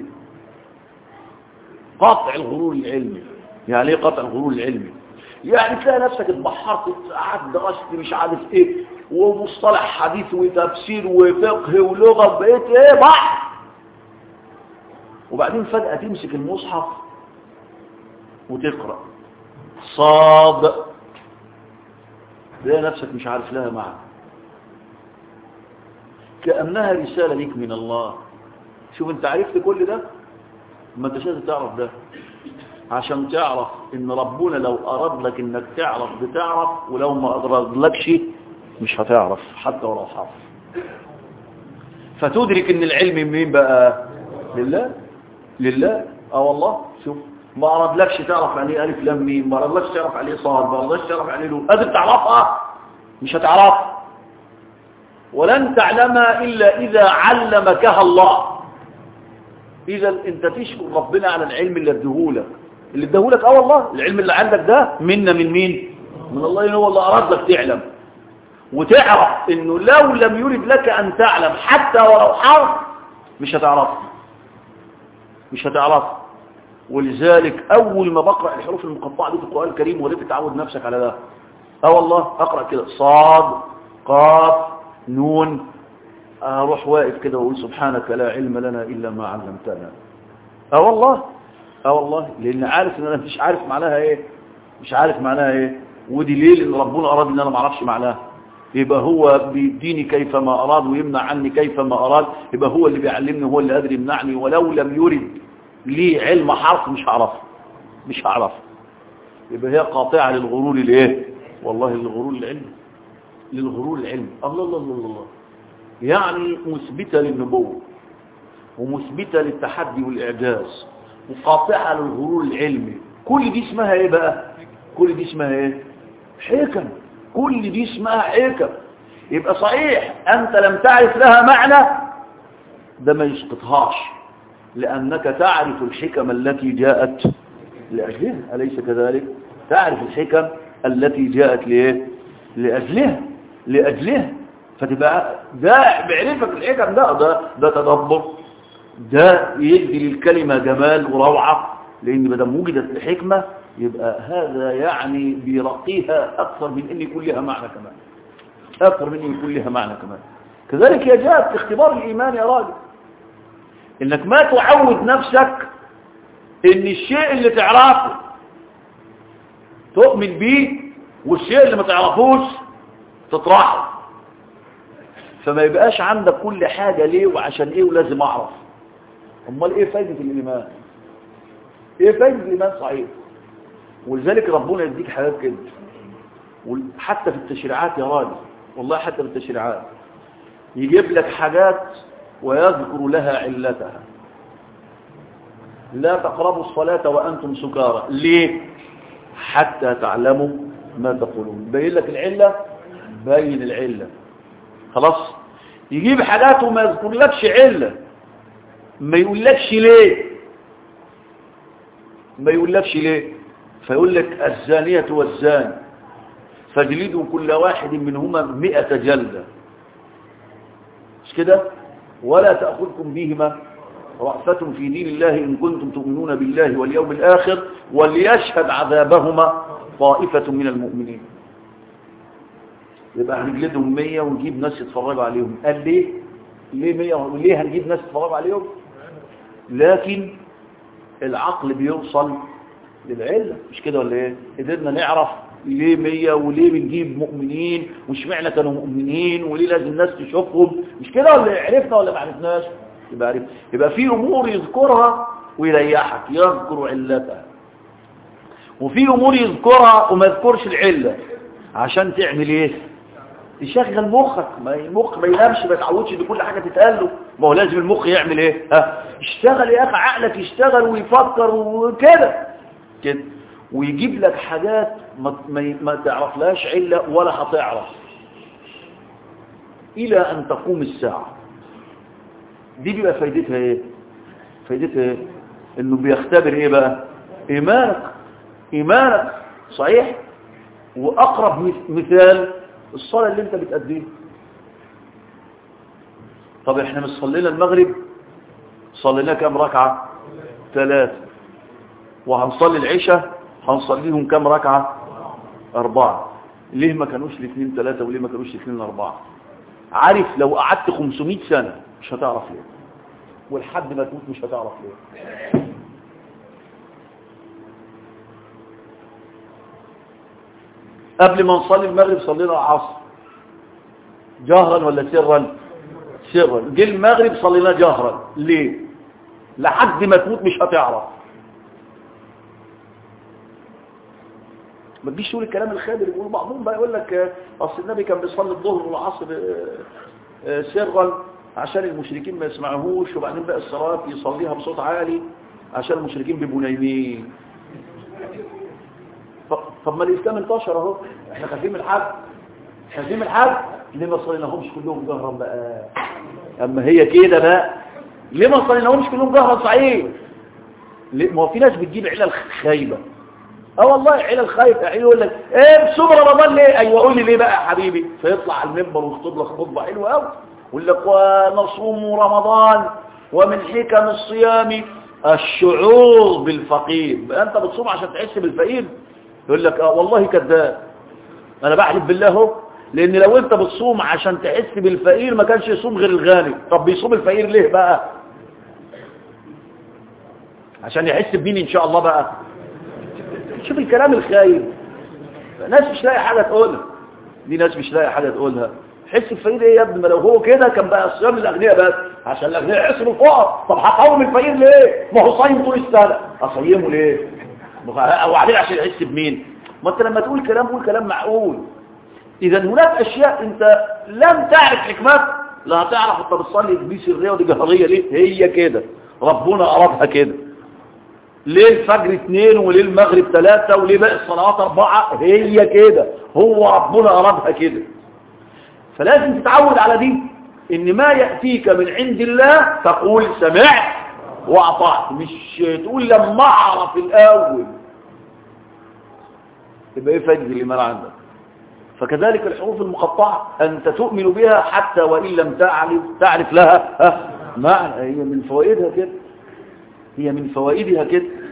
قطع الغرور العلمي يعني ايه قطع الغرور العلمي يعني تلاقي نفسك اتبحرت قعدت درست مش عارف ايه ومصطلح حديث وتفسير وفقه ولغه بقيت ايه بحر وبعدين فجأة تمسك المصحف وتقرأ صاد تلاقي نفسك مش عارف لها معنى كأنها رسالة ليك من الله شوف انت عرفت كل ده ما انتش لازم تعرف ده عشان تعرف ان ربنا لو اراد لك انك تعرف بتعرف ولو ما اراد لكش مش هتعرف حتى ولو حافظ فتدرك ان العلم مين بقى لله لله اه والله شوف ما اراد لكش تعرف يعني ايه الف لام ميم ما اراد لكش تعرف يعني ايه صاد ما اراد لكش تعرف يعني ايه لو قادر تعرفها مش هتعرفها ولن تعلمها الا اذا علمكها الله اذا انت تشكر ربنا على العلم اللي اديهولك اللي اديهولك اه والله العلم اللي عندك ده منا من مين من الله هو اللي اراد لك تعلم وتعرف انه لو لم يرد لك ان تعلم حتى ولو حرف مش هتعرف مش هتعرف ولذلك اول ما بقرا الحروف المقطعه دي في القران الكريم وليه تعود نفسك على ده اه والله اقرا كده صاد قاف نون اروح واقف كده واقول سبحانك لا علم لنا الا ما علمتنا اه والله اه والله لان عارف ان انا مش عارف معناها ايه مش عارف معناها ايه ودي ليه لان ربنا اراد ان انا ما اعرفش معناها يبقى هو بيديني كيفما اراد ويمنع عني كيفما اراد يبقى هو اللي بيعلمني هو اللي قادر يمنعني ولو لم يرد لي علم حرف مش هعرفه مش هعرفه يبقى هي قاطعه للغرور الايه والله للغرور العلمي للغرور العلمي الله الله الله الله يعني مثبتة للنبوة ومثبتة للتحدي والإعجاز وقاطعة للغرور العلمي كل دي اسمها ايه بقى كل دي اسمها ايه حكم كل دي اسمها حكم يبقى صحيح أنت لم تعرف لها معنى ده ما يسقطهاش لأنك تعرف الحكم التي جاءت لأجلها أليس كذلك تعرف الحكم التي جاءت لإيه لأجلها لأجلها فتبقى ده بيعرفك الحكم ده ده ده تدبر ده يدي للكلمة جمال وروعة لان ما دام وجدت الحكمه يبقى هذا يعني بيرقيها اكثر من ان يكون لها معنى كمان اكثر من ان يكون لها معنى كمان كذلك هي جاءت في اختبار الايمان يا راجل انك ما تعود نفسك ان الشيء اللي تعرفه تؤمن بيه والشيء اللي ما تعرفوش تطرحه فما يبقاش عندك كل حاجة ليه وعشان ايه ولازم اعرف امال ايه فايدة الايمان ايه فايدة الايمان صحيح ولذلك ربنا يديك حاجات كده حتى في التشريعات يا راجل والله حتى في التشريعات يجيب لك حاجات ويذكر لها علتها لا تقربوا الصلاة وأنتم سكارى ليه حتى تعلموا ما تقولون بين لك العلة بين العلة خلاص يجيب حاجات وما يذكر لكش علة ما يقولكش ليه ما يقولكش ليه فيقول لك الزانية والزاني فاجلدوا كل واحد منهما مئة جلدة مش كده ولا تأخذكم بهما رأفة في دين الله إن كنتم تؤمنون بالله واليوم الآخر وليشهد عذابهما طائفة من المؤمنين يبقى هنجلدهم مية ونجيب ناس يتفرجوا عليهم قال ليه ليه مية وليه هنجيب ناس يتفرجوا عليهم لكن العقل بيوصل للعلة مش كده ولا ايه قدرنا نعرف ليه مية وليه بنجيب مؤمنين وش معنى كانوا مؤمنين وليه لازم الناس تشوفهم مش كده ولا عرفنا ولا ما عرفناش يبقى عرف يبقى في امور يذكرها ويريحك يذكر علتها وفي امور يذكرها وما يذكرش العله عشان تعمل ايه تشغل مخك ما المخ ما ينامش ما يتعودش ان كل حاجه تتقال له ما هو لازم المخ يعمل ايه ها اشتغل يا اخي عقلك يشتغل ويفكر وكده كده ويجيب لك حاجات ما, ما, ما تعرفلهاش عله ولا هتعرف الى ان تقوم الساعه دي بيبقى فايدتها ايه فايدتها ايه انه بيختبر ايه بقى ايمانك ايمانك صحيح واقرب مثال الصلاة اللي انت بتأديها طب احنا مش صلينا المغرب صلينا كام ركعة ثلاثة وهنصلي العشاء هنصليهم كام ركعة أربعة ليه ما كانوش الاثنين ثلاثة وليه ما كانوش الاثنين أربعة عارف لو قعدت 500 سنة مش هتعرف ليه والحد ما تموت مش هتعرف ليه قبل ما نصلي المغرب صلينا العصر جهرا ولا سرا سرا جه المغرب صلينا جهرا ليه لحد ما تموت مش هتعرف ما تجيش تقول الكلام الخادر يقول بعضهم بقى يقول لك اصل النبي كان بيصلي الظهر والعصر سرا عشان المشركين ما يسمعوهوش وبعدين بقى الصلاه يصليها بصوت عالي عشان المشركين بيبقوا نايمين طب ما الاسلام انتشر اهو احنا خايفين من الحج خايفين من الحج ليه ما صليناهمش كلهم جهرا بقى اما هي كده بقى ليه ما صليناهمش كلهم جهرا صحيح ليه ما هو في ناس بتجيب علل خايبه اه والله علل خايبه يعني يقول لك ايه بصوم رمضان ليه ايوه قول لي ليه بقى يا حبيبي فيطلع على المنبر ويخطب لك خطبه حلوه قوي يقول لك ونصوم رمضان ومن حكم الصيام الشعور بالفقير بقى انت بتصوم عشان تحس بالفقير يقول لك اه والله كذاب انا بحلف بالله اهو لان لو انت بتصوم عشان تحس بالفقير ما كانش يصوم غير الغني طب بيصوم الفقير ليه بقى عشان يحس بمين ان شاء الله بقى شوف الكلام الخايب ناس مش لاقي حاجه تقولها دي ناس مش لاقي حاجه تقولها حس الفقير ايه يا ابني ما لو هو كده كان بقى الصيام للاغنياء بس عشان الاغنياء يحسوا الفقراء طب هقوم الفقير ليه ما هو صايم طول السنه اصيمه ليه وبعدين عشان يحس بمين ما انت لما تقول كلام قول كلام معقول اذا هناك اشياء انت لم تعرف حكمتها لا هتعرف انت بتصلي دي سريه ودي جهريه ليه هي كده ربنا ارادها كده ليه الفجر اثنين وليه المغرب ثلاثة وليه باقي الصلوات اربعة هي كده هو ربنا ارادها كده فلازم تتعود على دي ان ما يأتيك من عند الله تقول سمعت واطعت مش تقول لما اعرف الاول يبقى ايه فايده الايمان عندك فكذلك الحروف المقطعه انت تؤمن بها حتى وان لم تعرف تعرف لها ها معنى هي من فوائدها كده هي من فوائدها كده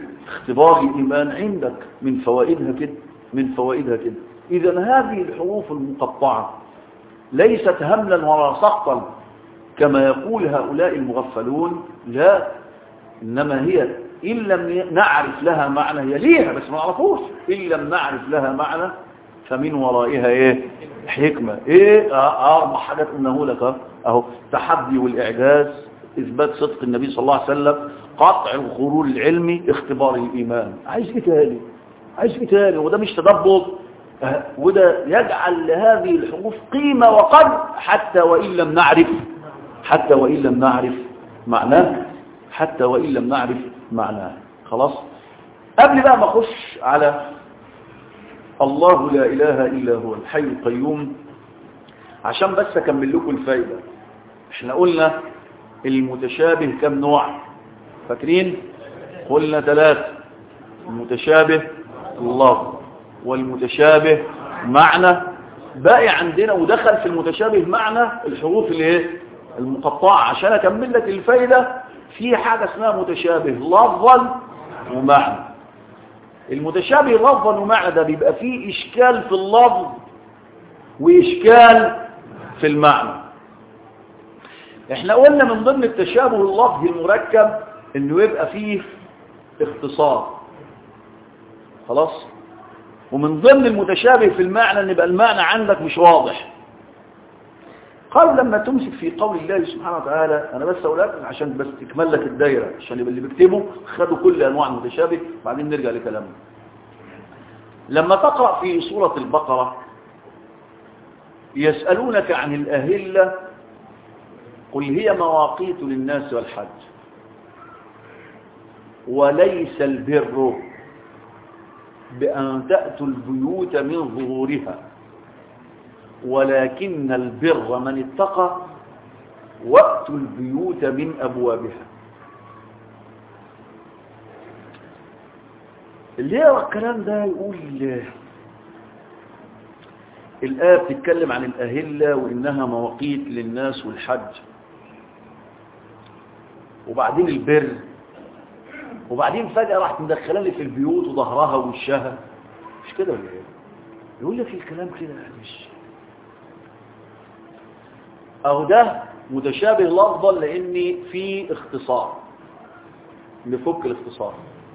اختبار الإيمان عندك من فوائدها كده من فوائدها كده إذا هذه الحروف المقطعة ليست هملا ولا سقطا كما يقول هؤلاء المغفلون لا إنما هي إن لم نعرف لها معنى هي ليها بس ما نعرفوش إن لم نعرف لها معنى فمن ورائها إيه حكمة إيه أربع حاجات قلناه لك أهو تحدي والإعجاز إثبات صدق النبي صلى الله عليه وسلم قطع الغرور العلمي اختبار الإيمان عايز إيه تاني عايز إيه تاني وده مش تدبر وده يجعل لهذه الحروف قيمة وقدر حتى وإن لم نعرف حتى وإن لم نعرف معناه حتى وإن لم نعرف معناه خلاص قبل بقى ما اخش على الله لا إله إلا هو الحي القيوم عشان بس أكمل لكم الفايدة احنا قلنا المتشابه كم نوع فاكرين قلنا ثلاثة المتشابه الله والمتشابه معنى باقي عندنا ودخل في المتشابه معنى الحروف اللي هي المقطعة عشان أكمل لك الفايدة في حاجة اسمها متشابه لفظا ومعنى المتشابه لفظا ومعنى ده بيبقى فيه إشكال في اللفظ وإشكال في المعنى احنا قلنا من ضمن التشابه اللفظي المركب انه يبقى فيه اختصار خلاص ومن ضمن المتشابه في المعنى ان يبقى المعنى عندك مش واضح قال لما تمسك في قول الله سبحانه وتعالى انا بس اقول لك عشان بس تكمل لك الدايره عشان يبقى اللي بيكتبوا خدوا كل انواع المتشابه بعدين نرجع لكلامنا لما تقرا في سوره البقره يسالونك عن الاهله قل هي مواقيت للناس والحج وليس البر بأن تأتوا البيوت من ظهورها ولكن البر من اتقى وأتوا البيوت من أبوابها اللي يرى الكلام ده يقول الآية بتتكلم عن الأهلة وإنها مواقيت للناس والحج وبعدين البر وبعدين فجأة راحت مدخله لي في البيوت وظهرها ووشها مش كده ولا ايه يقول لك الكلام كده مش اهو ده متشابه لفظا لان في اختصار نفك الاختصار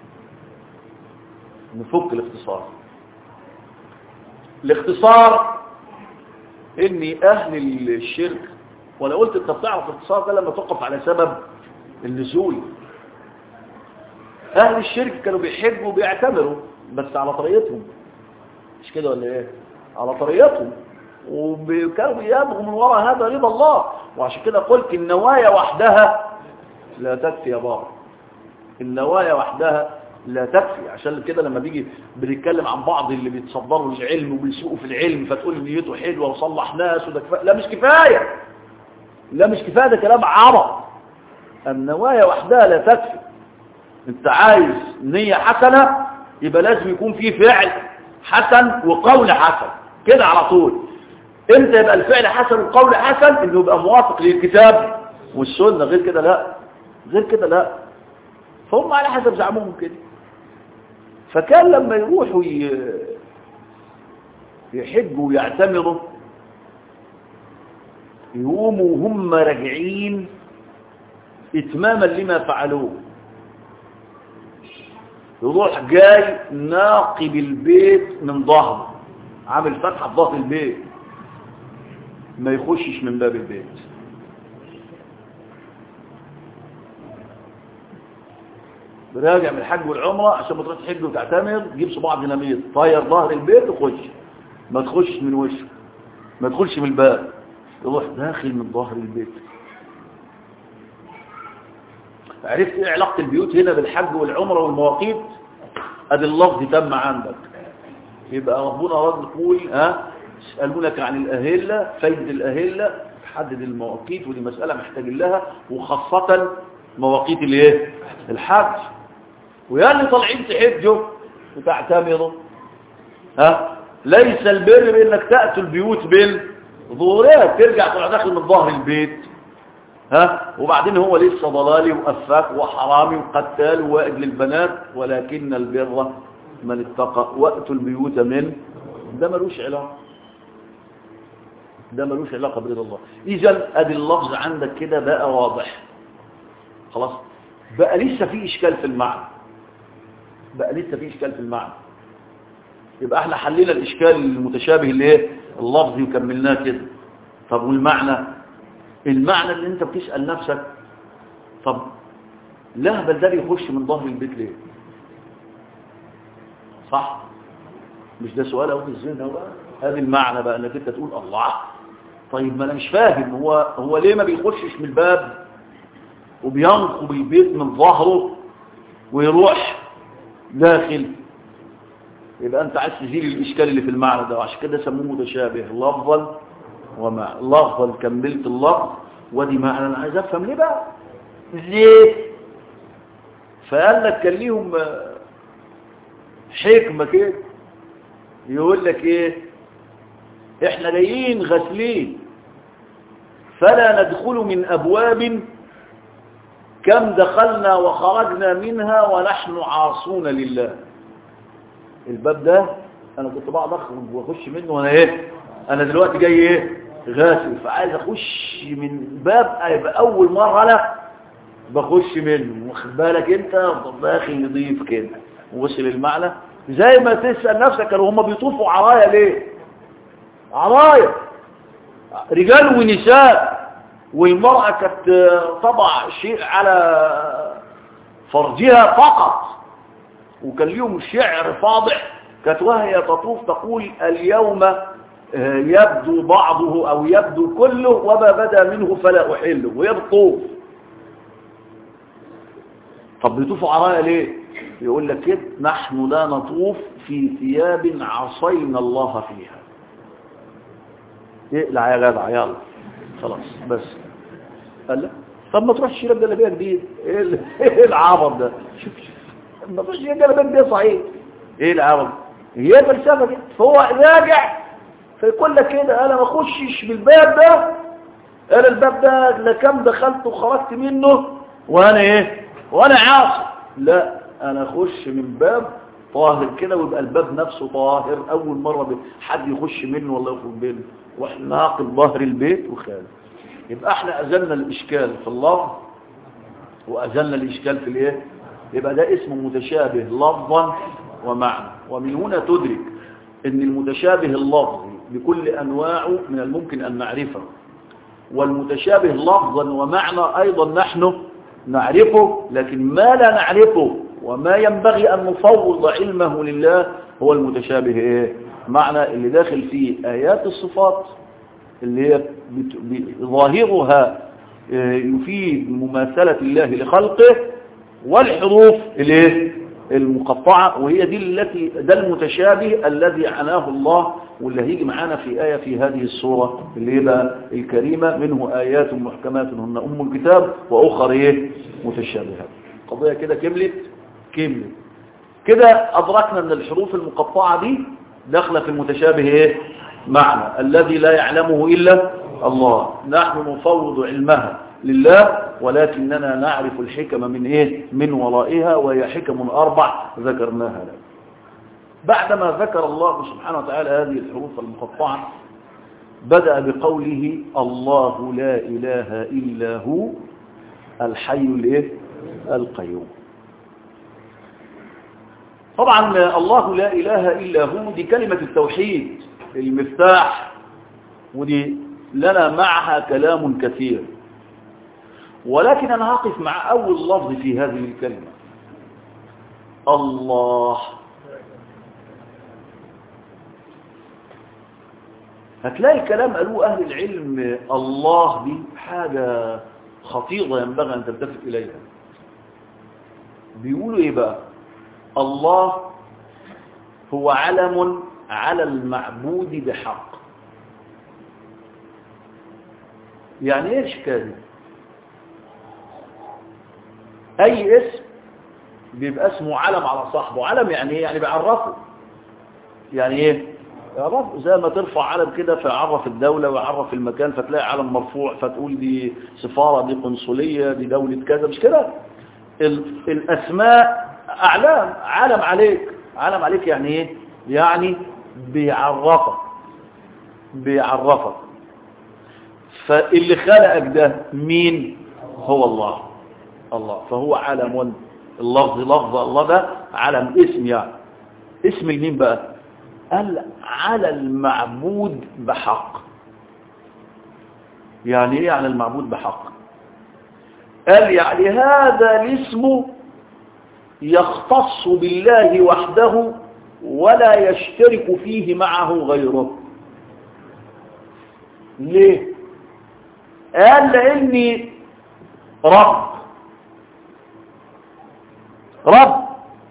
نفك الاختصار الاختصار ان اهل الشرك وانا قلت انت بتعرف الاختصار ده لما تقف على سبب النزول اهل الشرك كانوا بيحبوا وبيعتمروا بس على طريقتهم مش كده ولا ايه على طريقتهم وكانوا بيبغوا من وراء هذا رضا الله وعشان كده قلت النوايا وحدها لا تكفي يا بابا النوايا وحدها لا تكفي عشان كده لما بيجي بنتكلم عن بعض اللي بيتصدروا العلم وبيسوقوا في العلم فتقول نيته حلوه وصلح ناس وده كفايه لا مش كفايه لا مش كفايه ده كلام عرب النوايا وحدها لا تكفي انت عايز نية حسنة يبقى لازم يكون فيه فعل حسن وقول حسن كده على طول امتى يبقى الفعل حسن والقول حسن انه يبقى موافق للكتاب والسنة غير كده لا غير كده لا فهم على حسب زعمهم كده فكان لما يروحوا يحجوا ويعتمروا يقوموا هم راجعين اتماما لما فعلوه يروح جاي ناقب البيت من ظهره عامل فتحه في ظهر البيت ما يخشش من باب البيت راجع من الحج والعمره عشان ما تروح تحج وتعتمر تجيب صباع ديناميت طاير ظهر البيت وخش ما تخشش من وشه ما تدخلش من الباب يروح داخل من ظهر البيت عرفت ايه علاقة البيوت هنا بالحج والعمرة والمواقيت ادي اللفظ تم عندك يبقى ربنا رد يقول ها يسألونك عن الأهلة فايدة الأهلة تحدد المواقيت ودي مسألة محتاج لها وخاصة مواقيت الايه الحج ويا اللي طالعين تحجوا وتعتمروا ها ليس البر بانك تأتوا البيوت بالظهورات ترجع تروح داخل من ظهر البيت ها وبعدين هو لسه ضلالي وأفاك وحرامي وقتال وائد للبنات ولكن البر من اتقى وقت البيوت من ده ملوش علاقة ده ملوش علاقة برضا الله إذا أدي اللفظ عندك كده بقى واضح خلاص بقى لسه في إشكال في المعنى بقى لسه في إشكال في المعنى يبقى احنا حلينا الإشكال المتشابه اللي ايه اللفظي وكملناه كده طب والمعنى المعنى اللي انت بتسأل نفسك طب لهبل ده بيخش من ظهر البيت ليه صح مش ده سؤال اهو في الذهن اهو بقى هذا المعنى بقى انك انت تقول الله طيب ما انا مش فاهم هو هو ليه ما بيخشش من الباب وبينقب البيت من ظهره ويروح داخل يبقى انت عايز تزيل الاشكال اللي في المعنى ده وعشان كده سموه متشابه لفظا ومع لفظا كملت اللفظ ودي معنى انا عايز افهم ليه بقى ليه فقال لك كان ليهم حكمه كده يقول لك ايه احنا جايين غسلين فلا ندخل من ابواب كم دخلنا وخرجنا منها ونحن عاصون لله الباب ده انا كنت بقعد اخرج واخش منه وانا ايه انا دلوقتي جاي ايه غاسل فعايز اخش من باب يبقى اول مره انا بخش منه واخد بالك انت داخل نضيف كده وصل المعنى زي ما تسال نفسك كانوا هم بيطوفوا عرايا ليه عرايا رجال ونساء والمرأة كانت طبع شيء على فرجها فقط وكان ليهم شعر فاضح كانت وهي تطوف تقول اليوم يبدو بعضه أو يبدو كله وما بدا منه فلا أحله وهي بتطوف طب بيطوفوا عرايا ليه يقول لك كده نحن لا نطوف في ثياب عصينا الله فيها اقلع يا جدع يلا خلاص بس قال لا طب ما تروحش تشيل جلابيه جديد ايه العبط ده شوف شوف ما تروحش تشيل جلابيه دي صحيح ايه العبط هي فلسفه كده فهو راجع فيقول لك كده انا ما اخشش بالباب ده انا الباب ده لا كم دخلت وخرجت منه وانا ايه وانا عاصي لا انا اخش من باب طاهر كده ويبقى الباب نفسه طاهر اول مره حد يخش منه ولا يخرج منه واحنا ناقل ظهر البيت وخارج يبقى احنا ازلنا الاشكال في اللفظ وازلنا الاشكال في الايه يبقى ده اسمه متشابه لفظا ومعنى ومن هنا تدرك ان المتشابه اللفظي بكل انواعه من الممكن ان نعرفه والمتشابه لفظا ومعنى ايضا نحن نعرفه لكن ما لا نعرفه وما ينبغي ان نفوض علمه لله هو المتشابه ايه معنى اللي داخل فيه ايات الصفات اللي هي ظاهرها يفيد مماثلة الله لخلقه والحروف الايه المقطعة وهي دي التي ده المتشابه الذي عناه الله واللي هيجي معانا في آية في هذه السورة اللي هي بقى الكريمة منه آيات محكمات هن أم الكتاب وأخر إيه متشابهات قضية كده كملت كملت كده أدركنا أن الحروف المقطعة دي داخله في المتشابه إيه معنى الذي لا يعلمه إلا الله نحن نفوض علمها لله ولكننا نعرف الحكم من إيه من ورائها وهي حكم أربع ذكرناها لك بعدما ذكر الله سبحانه وتعالى هذه الحروف المقطعة بدأ بقوله الله لا إله إلا هو الحي الإيه القيوم طبعا الله لا إله إلا هو دي كلمة التوحيد المفتاح ودي لنا معها كلام كثير ولكن أنا هقف مع أول لفظ في هذه الكلمة الله هتلاقي كلام قالوه أهل العلم الله دي حاجة خطيرة ينبغي أن تلتفت إليها بيقولوا إيه بقى الله هو علم على المعبود بحق يعني ايش كده اي اسم بيبقى اسمه علم على صاحبه علم يعني ايه يعني بيعرفه يعني ايه يعرف زي ما ترفع علم كده فيعرف الدولة ويعرف المكان فتلاقي علم مرفوع فتقول دي سفارة دي قنصلية دي دولة كذا مش كده ال- الأسماء أعلام علم عليك علم عليك يعني إيه يعني بيعرفك بيعرفك فاللي خلقك ده مين هو الله الله فهو علم اللفظ لفظ الله ده علم اسم يعني اسم المين بقى قال على المعبود بحق يعني ايه على المعبود بحق قال يعني هذا الاسم يختص بالله وحده ولا يشترك فيه معه غيره ليه قال لاني رب رب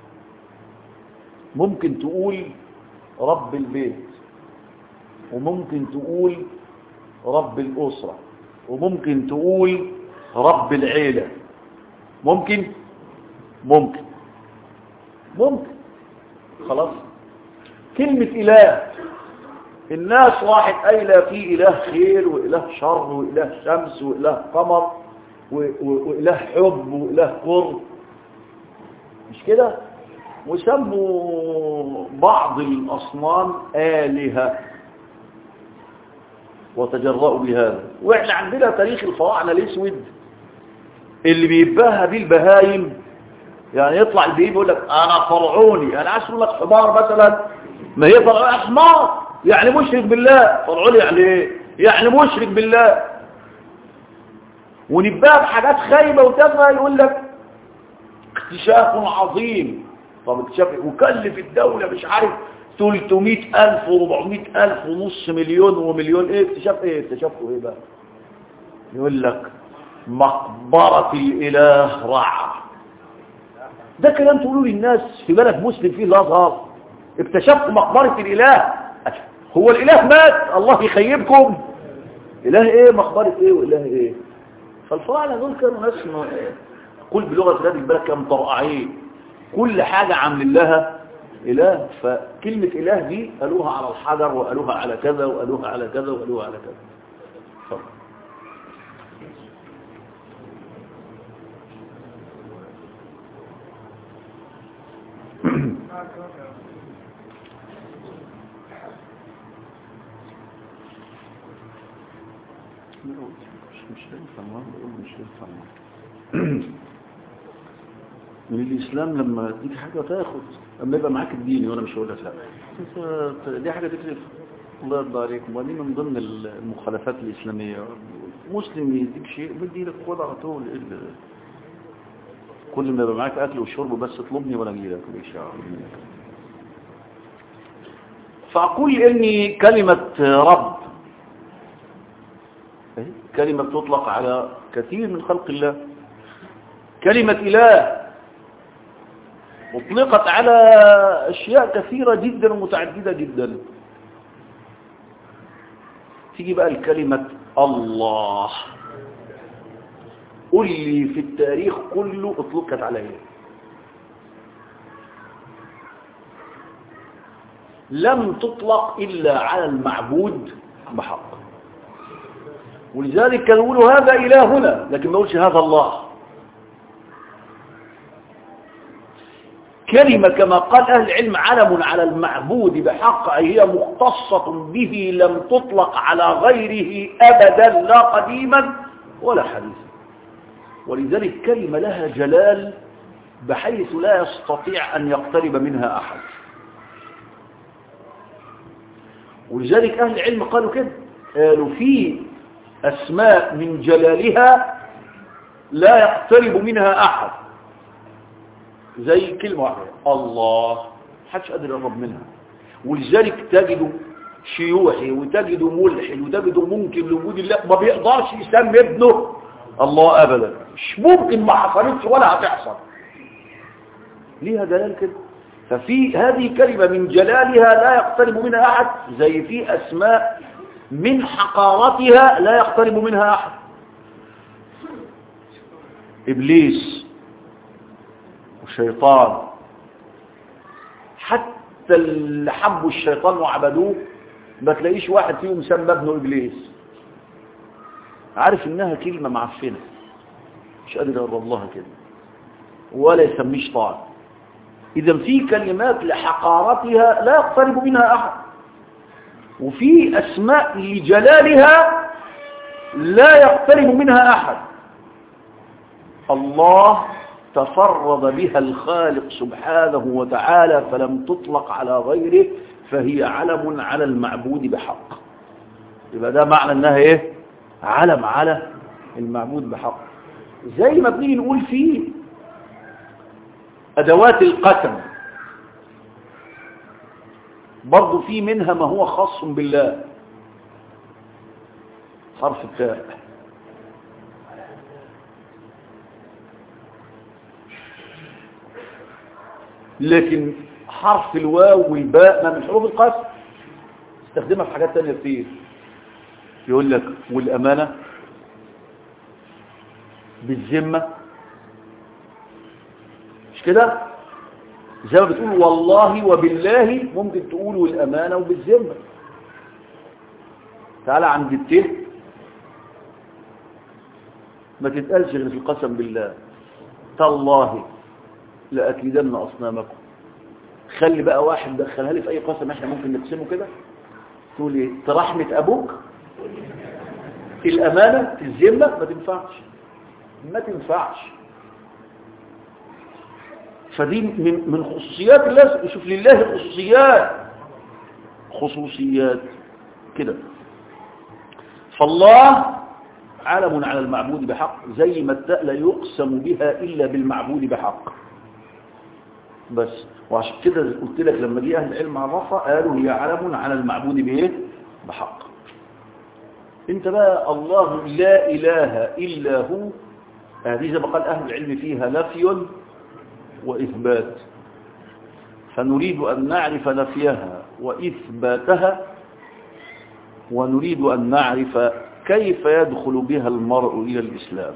ممكن تقول رب البيت وممكن تقول رب الأسرة وممكن تقول رب العيلة ممكن ممكن ممكن خلاص كلمة إله الناس راحت قايله في إله خير وإله شر وإله شمس وإله قمر و- و- وإله حب وإله كره مش كده وسموا بعض الأصنام آلهة وتجرأوا بهذا وإحنا عندنا تاريخ الفراعنة الأسود اللي بيباها بيه البهايم يعني يطلع البهيم يقول لك أنا فرعوني أنا عايز أقول لك حمار مثلا ما هي فرعوني حمار يعني مشرك بالله فرعوني يعني إيه؟ يعني مشرك بالله ونباها بحاجات خايبة وتافهة يقول لك اكتشاف عظيم طب اكتشاف وكلف الدولة مش عارف 300 ألف و400 ألف ونص مليون ومليون ايه اكتشاف ايه اكتشافه ايه بقى يقول لك مقبرة الإله رع ده كلام تقولوا للناس في بلد مسلم فيه الأزهر اكتشفت مقبرة الإله هو الإله مات الله يخيبكم إله ايه مقبرة ايه وإله ايه فالفراعنة دول كانوا ناس ما- قل بلغة هذه البلد كانوا مطرقعين كل حاجة عامل لها إله فكلمة إله دي قالوها على الحجر وقالوها على كذا وقالوها على كذا وقالوها على كذا اتفضل. مش هينفع ما بقول مش هينفع من الإسلام لما تديك حاجة تاخد أما يبقى معاك الديني وأنا مش هقول لك لا أنت- دي حاجة تكلف الله يرضى عليكم ودي من ضمن المخالفات الإسلامية مسلم يديك شيء بدي لك خد على طول إيه اللي- كل ما يبقى معاك أكل وشرب بس اطلبني ولا أجي لك ليش يا عم. فأقول إني كلمة رب كلمة تطلق على كثير من خلق الله كلمة إله أطلقت على أشياء كثيرة جدا ومتعددة جدا تيجي بقى الكلمة الله قل لي في التاريخ كله اطلقت على ايه لم تطلق إلا على المعبود بحق ولذلك كانوا يقولوا هذا إلهنا لكن ما يقولش هذا الله كلمة كما قال أهل العلم علم على المعبود بحق أي هي مختصة به لم تطلق على غيره أبدا لا قديما ولا حديثا ولذلك كلمة لها جلال بحيث لا يستطيع أن يقترب منها أحد ولذلك أهل العلم قالوا كده قالوا في أسماء من جلالها لا يقترب منها أحد زي كلمة واحدة الله محدش قادر يقرب منها ولذلك تجد شيوعي وتجد ملحد وتجد ممكن لوجود الله ما بيقدرش يسمي ابنه الله أبدا مش ممكن ما حصلتش ولا هتحصل ليها دلال كده ففي هذه كلمة من جلالها لا يقترب منها أحد زي في أسماء من حقارتها لا يقترب منها أحد إبليس وشيطان حتى حتى اللي حبوا الشيطان وعبدوه ما تلاقيش واحد فيهم سمى ابنه إبليس عارف إنها كلمة معفنة مش قادر يقرب الله كده ولا يسميه شيطان إذا في كلمات لحقارتها لا يقترب منها أحد وفي أسماء لجلالها لا يقترب منها أحد الله تفرد بها الخالق سبحانه وتعالى فلم تطلق على غيره فهي علم على المعبود بحق يبقى ده معنى انها ايه علم على المعبود بحق زي ما بنيجي نقول فيه ادوات القسم برضو في منها ما هو خاص بالله حرف التاء لكن حرف الواو والباء ما من حروف القسم استخدمها في حاجات تانية كتير يقول لك والأمانة بالذمة مش كده زي ما بتقول والله وبالله ممكن تقول والأمانة وبالذمة تعالى عند الته ما تتقالش غير في القسم بالله تالله لأكيدن أصنامكم خلي بقى واحد دخلها لي في أي قسم احنا ممكن نقسمه كده تقول ايه ترحمة أبوك الأمانة الذمة ما تنفعش ما تنفعش فدي من من خصوصيات الله شوف لله خصوصيات خصوصيات كده فالله علم على المعبود بحق زي ما التاء لا يقسم بها إلا بالمعبود بحق بس وعشان كده قلت لك لما جه أهل العلم عرفها قالوا هي علم على المعبود بإيه بحق انت بقى الله لا إله إلا هو هذه زي ما قال أهل العلم فيها نفي وإثبات فنريد أن نعرف نفيها وإثباتها ونريد أن نعرف كيف يدخل بها المرء إلى الإسلام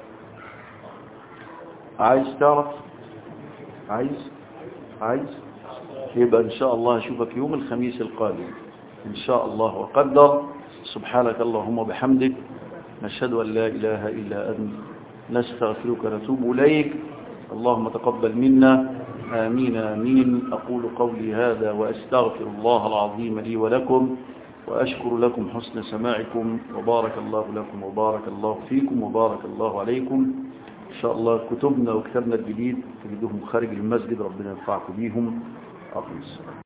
عايز تعرف عايز عايز يبقى إن شاء الله أشوفك يوم الخميس القادم إن شاء الله وقدر سبحانك اللهم وبحمدك نشهد أن لا إله إلا أنت نستغفرك ونتوب إليك اللهم تقبل منا آمين آمين أقول قولي هذا وأستغفر الله العظيم لي ولكم وأشكر لكم حسن سماعكم وبارك الله لكم وبارك الله فيكم وبارك الله عليكم إن شاء الله كتبنا وكتبنا الجديد تجدهم خارج المسجد ربنا ينفعكم بيهم أقل السلام